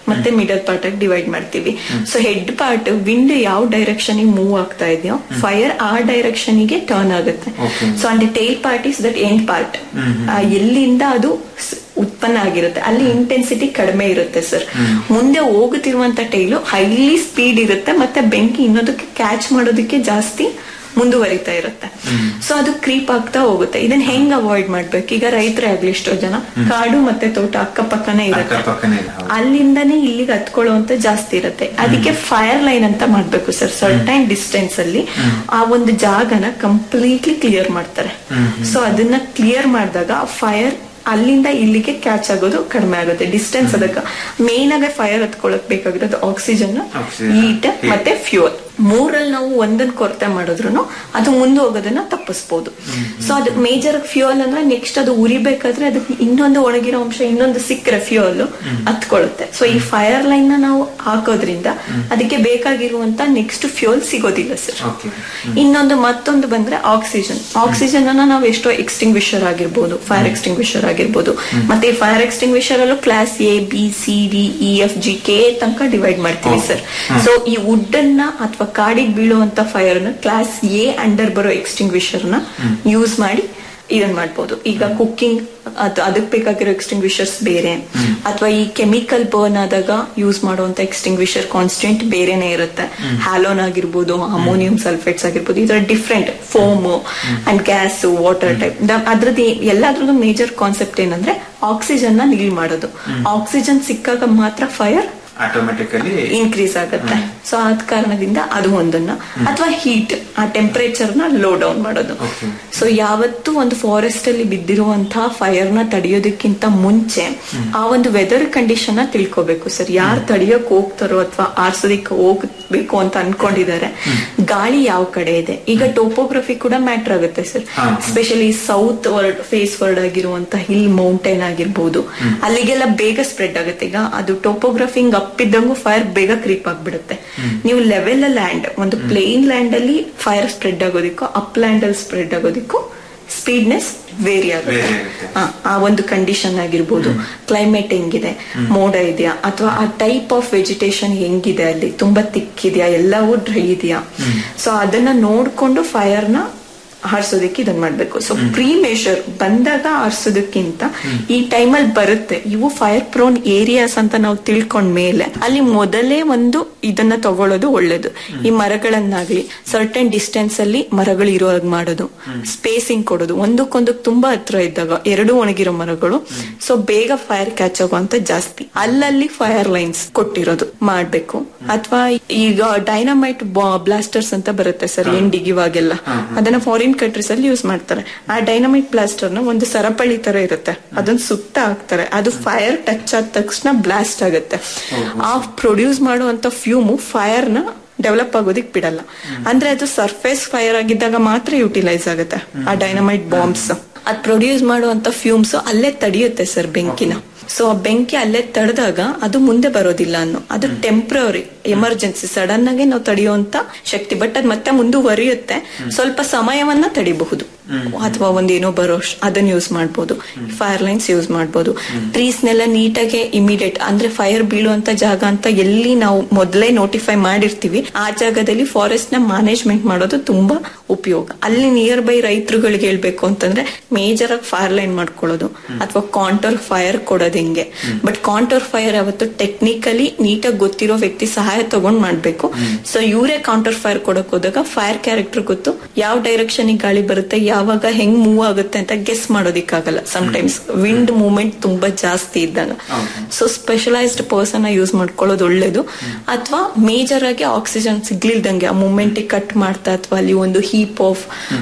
ಮತ್ತೆ ಮಿಡಲ್ ಪಾರ್ಟ್ ಆಗಿ ಡಿವೈಡ್ ಮಾಡ್ತೀವಿ ಸೊ ಹೆಡ್ ಪಾರ್ಟ್ ವಿಂಡ್ ಯಾವ ಡೈರೆಕ್ಷನ್ ಮೂವ್ ಆಗ್ತಾ ಇದೆಯೋ ಫೈರ್ ಆ ಡೈರೆಕ್ಷನ್ ಗೆ ಟರ್ನ್ ಆಗುತ್ತೆ so and tail part is that end part ಎಲ್ಲಿಂದ ಅದು ಸ್- ಉತ್ಪನ್ನ ಆಗಿರುತ್ತೆ ಅಲ್ಲಿ ಇಂಟೆನ್ಸಿಟಿ ಕಡಿಮೆ ಇರುತ್ತೆ ಸರ್ ಮುಂದೆ ಹೋಗುತ್ತಿರುವಂತ ಟೈಲು ಹೈಲಿ ಸ್ಪೀಡ್ ಇರುತ್ತೆ ಮತ್ತೆ ಬೆಂಕಿ ಇನ್ನೊಂದಕ್ಕೆ ಕ್ಯಾಚ್ ಮಾಡೋದಕ್ಕೆ ಜಾಸ್ತಿ ಮುಂದುವರಿತಾ ಇರುತ್ತೆ ಸೊ ಅದು ಕ್ರೀಪ್ ಆಗ್ತಾ ಹೋಗುತ್ತೆ ಇದನ್ನ ಹೆಂಗ್ ಅವಾಯ್ಡ್ ಮಾಡ್ಬೇಕು ಈಗ ರೈತರೇ ಆಗ್ಲಿ ಎಷ್ಟೋ ಜನ ಕಾಡು ಮತ್ತೆ ತೋಟ ಅಕ್ಕಪಕ್ಕನೇ ಇರುತ್ತೆ ಅಕ್ಕಪಕ್ಕನೇ ಇದೆ, ಹೌದು. ಅಲ್ಲಿಂದನೇ ಇಲ್ಲಿಗೆ ಹತ್ಕೊಳ್ಳುವಂತ ಜಾಸ್ತಿ ಇರುತ್ತೆ ಅದಕ್ಕೆ ಫೈರ್ ಲೈನ್ ಅಂತ ಮಾಡ್ಬೇಕು ಸರ್ ಸರ್ಟೈನ್ ಡಿಸ್ಟೆನ್ಸ್ ಅಲ್ಲಿ ಆ ಒಂದು ಜಾಗನ ಕಂಪ್ಲೀಟ್ಲಿ ಕ್ಲಿಯರ್ ಮಾಡ್ತಾರೆ ಸೊ ಅದನ್ನ ಕ್ಲಿಯರ್ ಮಾಡಿದಾಗ ಫೈರ್ ಅಲ್ಲಿಂದ ಇಲ್ಲಿಗೆ ಕ್ಯಾಚ್ ಆಗೋದು ಕಡಿಮೆ ಆಗುತ್ತೆ ಡಿಸ್ಟೆನ್ಸ್ ಅದಕ್ಕೆ ಮೇನ್ ಆಗಿ ಫೈರ್ ಹತ್ಕೊಳಕ್ ಬೇಕಾಗಿರೋದು ಆಕ್ಸಿಜನ್ Oxygen, ಹೀಟ್ heat. ಮತ್ತೆ ಫ್ಯೂಯಲ್ ಮೂರಲ್ಲಿ ನಾವು ಒಂದನ್ ಕೊರತೆ ಮಾಡಿದ್ರು ಅದು ಮುಂದೆ ಹೋಗೋದನ್ನ ತಪ್ಪಿಸ್ಬೋದು ಸೊ ಅದು ಮೇಜರ್ ಫ್ಯೂಯಲ್ ಅಂದ್ರೆ ನೆಕ್ಸ್ಟ್ ಅದು ಉರಿಬೇಕಾದ್ರೆ ಅದಕ್ಕೆ ಇನ್ನೊಂದು ಒಣಗಿರೋ ಅಂಶ ಇನ್ನೊಂದು ಸಿಕ್ಕರೆ ಫ್ಯೂಯಲ್ ಹತ್ಕೊಳ್ಳುತ್ತೆ ಸೊ ಈ ಫೈರ್ ಲೈನ್ ನ ನಾವು ಹಾಕೋದ್ರಿಂದ ಅದಕ್ಕೆ ಬೇಕಾಗಿರುವಂತ ನೆಕ್ಸ್ಟ್ ಫ್ಯೂಯಲ್ ಸಿಗೋದಿಲ್ಲ ಸರ್ ಇನ್ನೊಂದು ಮತ್ತೊಂದು ಬಂದ್ರೆ ಆಕ್ಸಿಜನ್ ಆಕ್ಸಿಜನ್ ಅನ್ನ ನಾವು ಎಷ್ಟೋ ಎಕ್ಸ್ಟಿಂಗ್ವಿಷರ್ ಆಗಿರ್ಬೋದು ಫೈರ್ ಎಕ್ಸ್ಟಿಂಗ್ವಿಷರ್ ಆಗಿರ್ಬೋದು ಮತ್ತೆ ಈ ಫೈರ್ ಎಕ್ಸ್ಟಿಂಗ್ವಿಷರ್ ಅಲ್ಲೂ class A B C D E F G K ತನಕ ಡಿವೈಡ್ ಮಾಡ್ತೀವಿ ಸರ್ ಸೊ ಈ ವುಡ್ ಅನ್ನ ಅಥವಾ ಕಾಡಿಗೆ ಬೀಳುವಂತ ಫೈರ್ ನ ಕ್ಲಾಸ್ ಎ ಅಂಡರ್ ಬರೋ ಎಕ್ಸ್ಟಿಂಗ್ವಿಷರ್ ನ ಯೂಸ್ ಮಾಡಿ ಇದನ್ ಮಾಡ್ಬೋದು ಈಗ ಕುಕ್ಕಿಂಗ್ ಅದಕ್ಕೆ ಬೇಕಾಗಿರೋ ಎಕ್ಸ್ಟಿಂಗ್ವಿಷರ್ಸ್ ಬೇರೆ ಅಥವಾ ಈ ಕೆಮಿಕಲ್ ಬರ್ನ್ ಆದಾಗ ಯೂಸ್ ಮಾಡುವಂತ ಎಕ್ಸ್ಟಿಂಗ್ವಿಷರ್ ಕಾನ್ಸ್ಟೆಂಟ್ ಬೇರೆನೆ ಇರುತ್ತೆ ಹ್ಯಾಲೋನ್ ಆಗಿರ್ಬೋದು ಅಮೋನಿಯಂ ಸಲ್ಫೇಟ್ಸ್ ಆಗಿರ್ಬೋದು ಇದರ different foam and gas water type ಅದ್ರದ್ದು ಎಲ್ಲಾದ್ರದ್ದು ಮೇಜರ್ ಕಾನ್ಸೆಪ್ಟ್ ಏನಂದ್ರೆ ಆಕ್ಸಿಜನ್ ನ ನೀಲ್ ಮಾಡೋದು ಆಕ್ಸಿಜನ್ ಸಿಕ್ಕಾಗ ಮಾತ್ರ ಫೈರ್ ಆಟೋಮೆಟಿಕಲಿ ಇನ್ಕ್ರೀಸ್ ಆಗುತ್ತೆ ಸೊ ಆದ ಕಾರಣದಿಂದ ಅದು ಒಂದನ್ನ ಅಥವಾ ಹೀಟ್ ಆ ಟೆಂಪರೇಚರ್ ನ ಲೋ ಡೌನ್ ಮಾಡೋದು ಸೊ ಯಾವತ್ತೂ ಒಂದು ಫಾರೆಸ್ಟ್ ಅಲ್ಲಿ ಬಿದ್ದಿರುವಂತಹ ಫೈರ್ ನ ತಡೆಯೋದಕ್ಕಿಂತ ಮುಂಚೆ ಆ ಒಂದು ವೆದರ್ ಕಂಡೀಷನ್ ನ ತಿಳ್ಕೊಬೇಕು ಸರ್ ಯಾರು ತಡೆಯೋಕ್ ಹೋಗ್ತಾರೋ ಅಥವಾ ಆರ್ಸೋದಿಕ್ಕೆ ಹೋಗ್ಬೇಕು ಅಂತ ಅನ್ಕೊಂಡಿದ್ದಾರೆ ಗಾಳಿ ಯಾವ ಕಡೆ ಇದೆ ಈಗ ಟೋಪೋಗ್ರಫಿ ಕೂಡ ಮ್ಯಾಟರ್ ಆಗುತ್ತೆ sir specially south ward face ward ಆಗಿರುವಂತ ಹಿಲ್ ಮೌಂಟೇನ್ ಆಗಿರ್ಬೋದು ಅಲ್ಲಿಗೆಲ್ಲ ಬೇಗ ಸ್ಪ್ರೆಡ್ ಆಗುತ್ತೆ ಈಗ ಅದು ಟೋಪೋಗ್ರಫಿ ಹಿಂಗ್ ಅಪ್ ಇದ್ದಂಗೂ ಫೈರ್ ಬೇಗ ಕ್ರೀಪ್ ಆಗ್ಬಿಡುತ್ತೆ ನೀವು ಲೆವೆಲ್ ಲ್ಯಾಂಡ್ ಒಂದು ಪ್ಲೇನ್ ಲ್ಯಾಂಡ್ ಅಲ್ಲಿ ಫೈರ್ ಸ್ಪ್ರೆಡ್ ಆಗೋದಿಕ್ಕೂ ಅಪ್ ಲ್ಯಾಂಡ್ ಅಲ್ಲಿ ಸ್ಪ್ರೆಡ್ ಆಗೋದಿಕ್ಕೂ ಸ್ಪೀಡ್ನೆಸ್ ವೇರಿ ಆಗುತ್ತೆ Vary ಆಗುತ್ತೆ. ಆ, ಆ ಒಂದು ಕಂಡೀಷನ್ ಆಗಿರ್ಬೋದು ಕ್ಲೈಮೇಟ್ ಹೆಂಗಿದೆ ಮೋಡ ಇದೆಯಾ ಅಥವಾ ಆ ಟೈಪ್ ಆಫ್ ವೆಜಿಟೇಷನ್ ಹೆಂಗಿದೆ ಅಲ್ಲಿ ತುಂಬಾ ತಿಕ್ಕಿದ್ಯಾ ಎಲ್ಲವೂ ಡ್ರೈ ಇದೆಯಾ ಸೊ ಅದನ್ನ ನೋಡ್ಕೊಂಡು ಫೈರ್ ನ ಹಾರಿಸೋದಕ್ಕೆ ಇದನ್ನ ಮಾಡ್ಬೇಕು ಸೊ ಪ್ರೀ ಮೆಷರ್ ಬಂದಾಗ ಆರಿಸೋದಕ್ಕಿಂತ ಈ ಟೈಮಲ್ಲಿ ಬರುತ್ತೆ ಇವು ಫೈರ್ ಪ್ರೋನ್ ಏರಿಯಾಸ್ ಅಂತ ನಾವು ತಿಳ್ಕೊಂಡ್ ಮೇಲೆ ಅಲ್ಲಿ ಮೊದಲೇ ಒಂದು ಇದನ್ನ ತಗೊಳ್ಳೋದು ಒಳ್ಳೇದು ಈ ಮರಗಳನ್ನಾಗ್ಲಿ ಸರ್ಟನ್ ಡಿಸ್ಟೆನ್ಸ್ ಅಲ್ಲಿ ಮರಗಳು ಇರೋ ಹಾಗೆ ಮಾಡೋದು ಸ್ಪೇಸಿಂಗ್ ಕೊಡೋದು ಒಂದಕ್ಕೊಂದಕ್ಕೆ ತುಂಬಾ ಹತ್ರ ಇದ್ದಾಗ ಎರಡು ಒಣಗಿರೋ ಮರಗಳು ಸೊ ಬೇಗ ಫೈರ್ ಕ್ಯಾಚ್ ಆಗುವಂತ ಜಾಸ್ತಿ ಅಲ್ಲಲ್ಲಿ ಫೈರ್ ಲೈನ್ಸ್ ಕೊಟ್ಟಿರೋದು ಮಾಡ್ಬೇಕು ಅಥವಾ ಈಗ ಡೈನಮೈಟ್ ಬ್ಲಾಸ್ಟರ್ಸ್ ಅಂತ ಬರುತ್ತೆ ಸರ್ ಎಂಡಿಗೆ ಇವಾಗೆಲ್ಲ ಅದನ್ನ ಫಾರಿನ್ ಕಂಟ್ರೀಸ್ ಅಲ್ಲಿ ಯೂಸ್ ಮಾಡ್ತಾರೆ ಆ ಡೈನಮೈಟ್ ಬ್ಲಾಸ್ಟರ್ ನ ಒಂದು ಸರಪಳಿ ತರ ಇರುತ್ತೆ ಅದನ್ನ ಸುತ್ತ ಹಾಕ್ತಾರೆ ಅದು ಫೈರ್ ಟಚ್ ಆದ ತಕ್ಷಣ ಬ್ಲಾಸ್ಟ್ ಆಗುತ್ತೆ ಆ ಪ್ರೊಡ್ಯೂಸ್ ಮಾಡುವಂತ ಫ್ಯೂಮು ಫೈರ್ ನ ಡೆವಲಪ್ ಆಗೋದಿಕ್ ಬಿಡಲ್ಲ ಅಂದ್ರೆ ಅದು ಸರ್ಫೇಸ್ ಫೈರ್ ಆಗಿದ್ದಾಗ ಮಾತ್ರ ಯುಟಿಲೈಸ್ ಆಗುತ್ತೆ ಆ ಡೈನಮೈಟ್ ಬಾಂಬ್ಸ್ ಅದ್ ಪ್ರೊಡ್ಯೂಸ್ ಮಾಡುವಂತ ಫ್ಯೂಮ್ಸ್ ಅಲ್ಲೇ ತಡೆಯುತ್ತೆ ಸರ್ ಬೆಂಕಿನ ಸೊ ಆ ಬೆಂಕಿ ಅಲ್ಲೇ ತಡೆದಾಗ ಅದು ಮುಂದೆ ಬರೋದಿಲ್ಲ ಅನ್ನೋ ಅದು ಟೆಂಪ್ರವರಿ ಎಮರ್ಜೆನ್ಸಿ ಸಡನ್ ಆಗಿ ನಾವು ತಡೆಯುವಂತ ಶಕ್ತಿ ಬಟ್ ಅದ್ ಮತ್ತೆ ಮುಂದುವರಿಯುತ್ತೆ ಸ್ವಲ್ಪ ಸಮಯವನ್ನ ತಡಿಬಹುದು ಅಥವಾ ಒಂದೇನೋ ಬರೋ ಶ್- ಅದನ್ನ ಯೂಸ್ ಮಾಡ್ಬೋದು ಫೈರ್ ಲೈನ್ಸ್ ಯೂಸ್ ಮಾಡ್ಬೋದು ಟ್ರೀಸ್ ನೆಲ್ಲ ನೀಟಾಗಿ ಇಮಿಡಿಯೇಟ್ ಅಂದ್ರೆ ಫೈರ್ ಬೀಳುವಂತ ಜಾಗ ಅಂತ ಎಲ್ಲಿ ನಾವು ಮೊದಲೇ ನೋಟಿಫೈ ಮಾಡಿರ್ತೀವಿ ಆ ಜಾಗದಲ್ಲಿ ಫಾರೆಸ್ಟ್ ನ ಮ್ಯಾನೇಜ್ಮೆಂಟ್ ಮಾಡೋದು ತುಂಬಾ ಉಪಯೋಗ ಅಲ್ಲಿ ನಿಯರ್ ಬೈ ರೈತರುಗಳಿಗೆ ಹೇಳ್ಬೇಕು ಅಂತಂದ್ರೆ ಮೇಜರ್ ಆಗಿ ಫೈರ್ ಲೈನ್ ಮಾಡ್ಕೊಳ್ಳೋದು ಅಥವಾ ಕಾಂಟರ್ ಫೈರ್ ಕೊಡೋದು ಹಿಂಗೆ ಬಟ್ ಕಾಂಟರ್ ಫೈರ್ ಯಾವತ್ತು ಟೆಕ್ನಿಕಲಿ ನೀಟಾಗಿ ಗೊತ್ತಿರೋ ವ್ಯಕ್ತಿ ಸಹಾಯ ತಗೊಂಡ್ ಮಾಡ್ಬೇಕು ಸೊ ಇವರೇ ಕೌಂಟರ್ ಫೈರ್ ಕೊಡಕ್ ಹೋದಾಗ ಫೈರ್ ಕ್ಯಾರೆಕ್ಟರ್ ಗೊತ್ತು ಯಾವ ಡೈರೆಕ್ಷನ್ ಗಾಳಿ ಬರುತ್ತೆ ಯಾವಾಗ ಹೆಂಗ್ ಮೂವ್ ಆಗುತ್ತೆ ಅಂತ ಗೆಸ್ ಮಾಡೋದಿಕ್ಕಾಗಲ್ಲ ಟೈಮ್ಸ್ ವಿಂಡ್ ಮೂವ್ಮೆಂಟ್ ತುಂಬಾ ಜಾಸ್ತಿ ಇದ್ದಾಗ ಸೊ ಸ್ಪೆಷಲೈಸ್ಡ್ ಪರ್ಸನ್ ಯೂಸ್ ಮಾಡ್ಕೊಳ್ಳೋದು ಒಳ್ಳೇದು ಅಥವಾ ಮೇಜರ್ ಆಗಿ ಆಕ್ಸಿಜನ್ ಸಿಗ್ಲಿಲ್ದಂಗೆ ಆ ಮೂವ್ಮೆಂಟ್ ಕಟ್ ಮಾಡ್ತಾ ಅಥವಾ ಅಲ್ಲಿ ಒಂದು ಹೀಪ್ ಆಫ್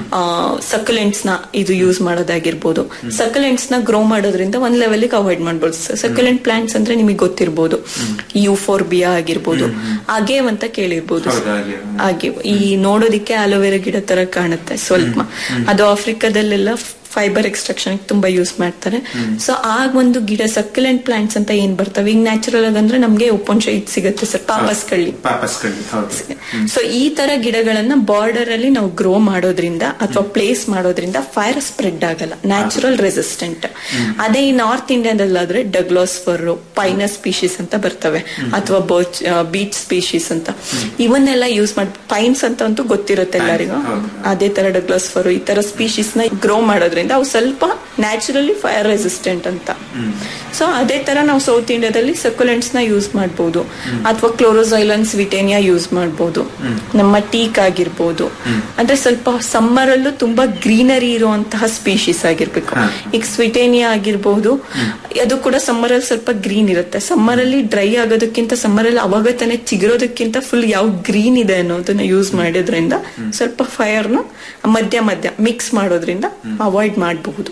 ಸಕಲೆಂಟ್ಸ್ ನ ಇದು ಯೂಸ್ ಮಾಡೋದಾಗಿರ್ಬೋದು ಸಕಲೆಂಟ್ಸ್ ನ ಗ್ರೋ ಮಾಡೋದ್ರಿಂದ ಒಂದ್ ಲೆವೆಲ್ ಅವಾಯ್ಡ್ ಮಾಡ್ಬೋದು ಸಕಲೆಂಟ್ ಪ್ಲಾಂಟ್ಸ್ ಅಂದ್ರೆ ನಿಮಗೆ ಗೊತ್ತಿರ್ಬೋದು ಯೂಫೋರ್ಬಿಯಾ ಆಗಿರ್ಬೋದು ಆಗೇವ್ ಅಂತ ಕೇಳಿರ್ಬೋದು ಹಾಗೆ ಈ ನೋಡೋದಿಕ್ಕೆ ಅಲೋವೆರಾ ಗಿಡ ತರ ಕಾಣುತ್ತೆ ಸ್ವಲ್ಪ ಅದು ಆಫ್ರಿಕಾದಲ್ಲೆಲ್ಲ ಫೈಬರ್ ಎಕ್ಸ್ಟ್ರಾಕ್ಷನ್ ತುಂಬಾ ಯೂಸ್ ಮಾಡ್ತಾರೆ ಸೊ ಆಗ ಒಂದು ಗಿಡ ಸಕ್ಯುಲೆಂಟ್ ಪ್ಲಾಂಟ್ಸ್ ಅಂತ ಏನ್ ಬರ್ತವೆ ಈಗ ನ್ಯಾಚುರಲ್ ಆಗಿ ಅಂದ್ರೆ ನಮ್ಗೆ ಉಪ್ಪಂಶ ಇದು ಸಿಗುತ್ತೆ ಸರ್ ಪಾಪಸ್ ಕಳ್ಳಿ ಪಾಪಸ್ ಕಳ್ಳಿ ಹೌದು ಸೊ ಈ ತರ ಗಿಡಗಳನ್ನ ಬಾರ್ಡರ್ ಅಲ್ಲಿ ನಾವು ಗ್ರೋ ಮಾಡೋದ್ರಿಂದ ಅಥವಾ ಪ್ಲೇಸ್ ಮಾಡೋದ್ರಿಂದ ಫೈರ್ ಸ್ಪ್ರೆಡ್ ಆಗಲ್ಲ ನ್ಯಾಚುರಲ್ ರೆಸಿಸ್ಟೆಂಟ್ ಅದೇ ಈ ನಾರ್ತ್ ಇಂಡಿಯಾದಲ್ಲಾದ್ರೆ ಡಗ್ಲಾಸ್ ಫರ್ ಪೈನಸ್ ಸ್ಪೀಶೀಸ್ ಅಂತ ಬರ್ತವೆ ಅಥವಾ ಬೀಚ್ ಸ್ಪೀಶೀಸ್ ಅಂತ ಇವನ್ನೆಲ್ಲ ಯೂಸ್ ಮಾಡಿ ಪೈನ್ಸ್ ಅಂತ ಅಂತೂ ಗೊತ್ತಿರುತ್ತೆ ಎಲ್ಲರಿಗೂ ಅದೇ ತರ ಡಗ್ಲಾಸ್ ಫರ್ ಈ ತರ ಸ್ಪೀಶೀಸ್ ನ ಗ್ರೋ ಮಾಡೋದ್ರಿಂದ ಅವು ಸ್ವಲ್ಪ ನ್ಯಾಚುರಲಿ ಫೈರ್ ರೆಸಿಸ್ಟೆಂಟ್ ಅಂತ ಸೊ ಅದೇ ತರ ನಾವು ಸೌತ್ ಇಂಡಿಯಾದಲ್ಲಿ ಸಕ್ಯುಲೆಂಟ್ಸ್ ನ ಯೂಸ್ ಮಾಡಬಹುದು ಅಥವಾ ಕ್ಲೋರೋಸೈಲನ್ಸ್ ವಿಟೇನಿಯಾ ಯೂಸ್ ಮಾಡಬಹುದು ನಮ್ಮ ಟೀಕ್ ಆಗಿರ್ಬೋದು ಅಂದ್ರೆ ಸ್ವಲ್ಪ ಸಮ್ಮರ್ ಅಲ್ಲೂ ತುಂಬಾ ಗ್ರೀನರಿ ಇರುವಂತಹ ಸ್ಪೀಶೀಸ್ ಆಗಿರ್ಬೇಕು ಈಗ ಸ್ವಿಟೇನಿಯಾ ಆಗಿರ್ಬಹುದು ಅದು ಕೂಡ ಸಮ್ಮರ್ ಅಲ್ಲಿ ಸ್ವಲ್ಪ ಗ್ರೀನ್ ಇರುತ್ತೆ ಸಮ್ಮರ್ ಅಲ್ಲಿ ಡ್ರೈ ಆಗೋದಕ್ಕಿಂತ ಸಮ್ಮರ್ ಅಲ್ಲಿ ಅವಾಗ ತಾನೇ ಚಿಗುರೋದಕ್ಕಿಂತ ಫುಲ್ ಯಾವ ಗ್ರೀನ್ ಇದೆ ಅನ್ನೋದನ್ನ ಯೂಸ್ ಮಾಡೋದ್ರಿಂದ ಸ್ವಲ್ಪ ಫೈರ್ ನ ಮಧ್ಯ ಮಧ್ಯ ಮಿಕ್ಸ್ ಮಾಡೋದ್ರಿಂದ ಅವಾಯ್ಡ್ ಮಾಡಬಹುದು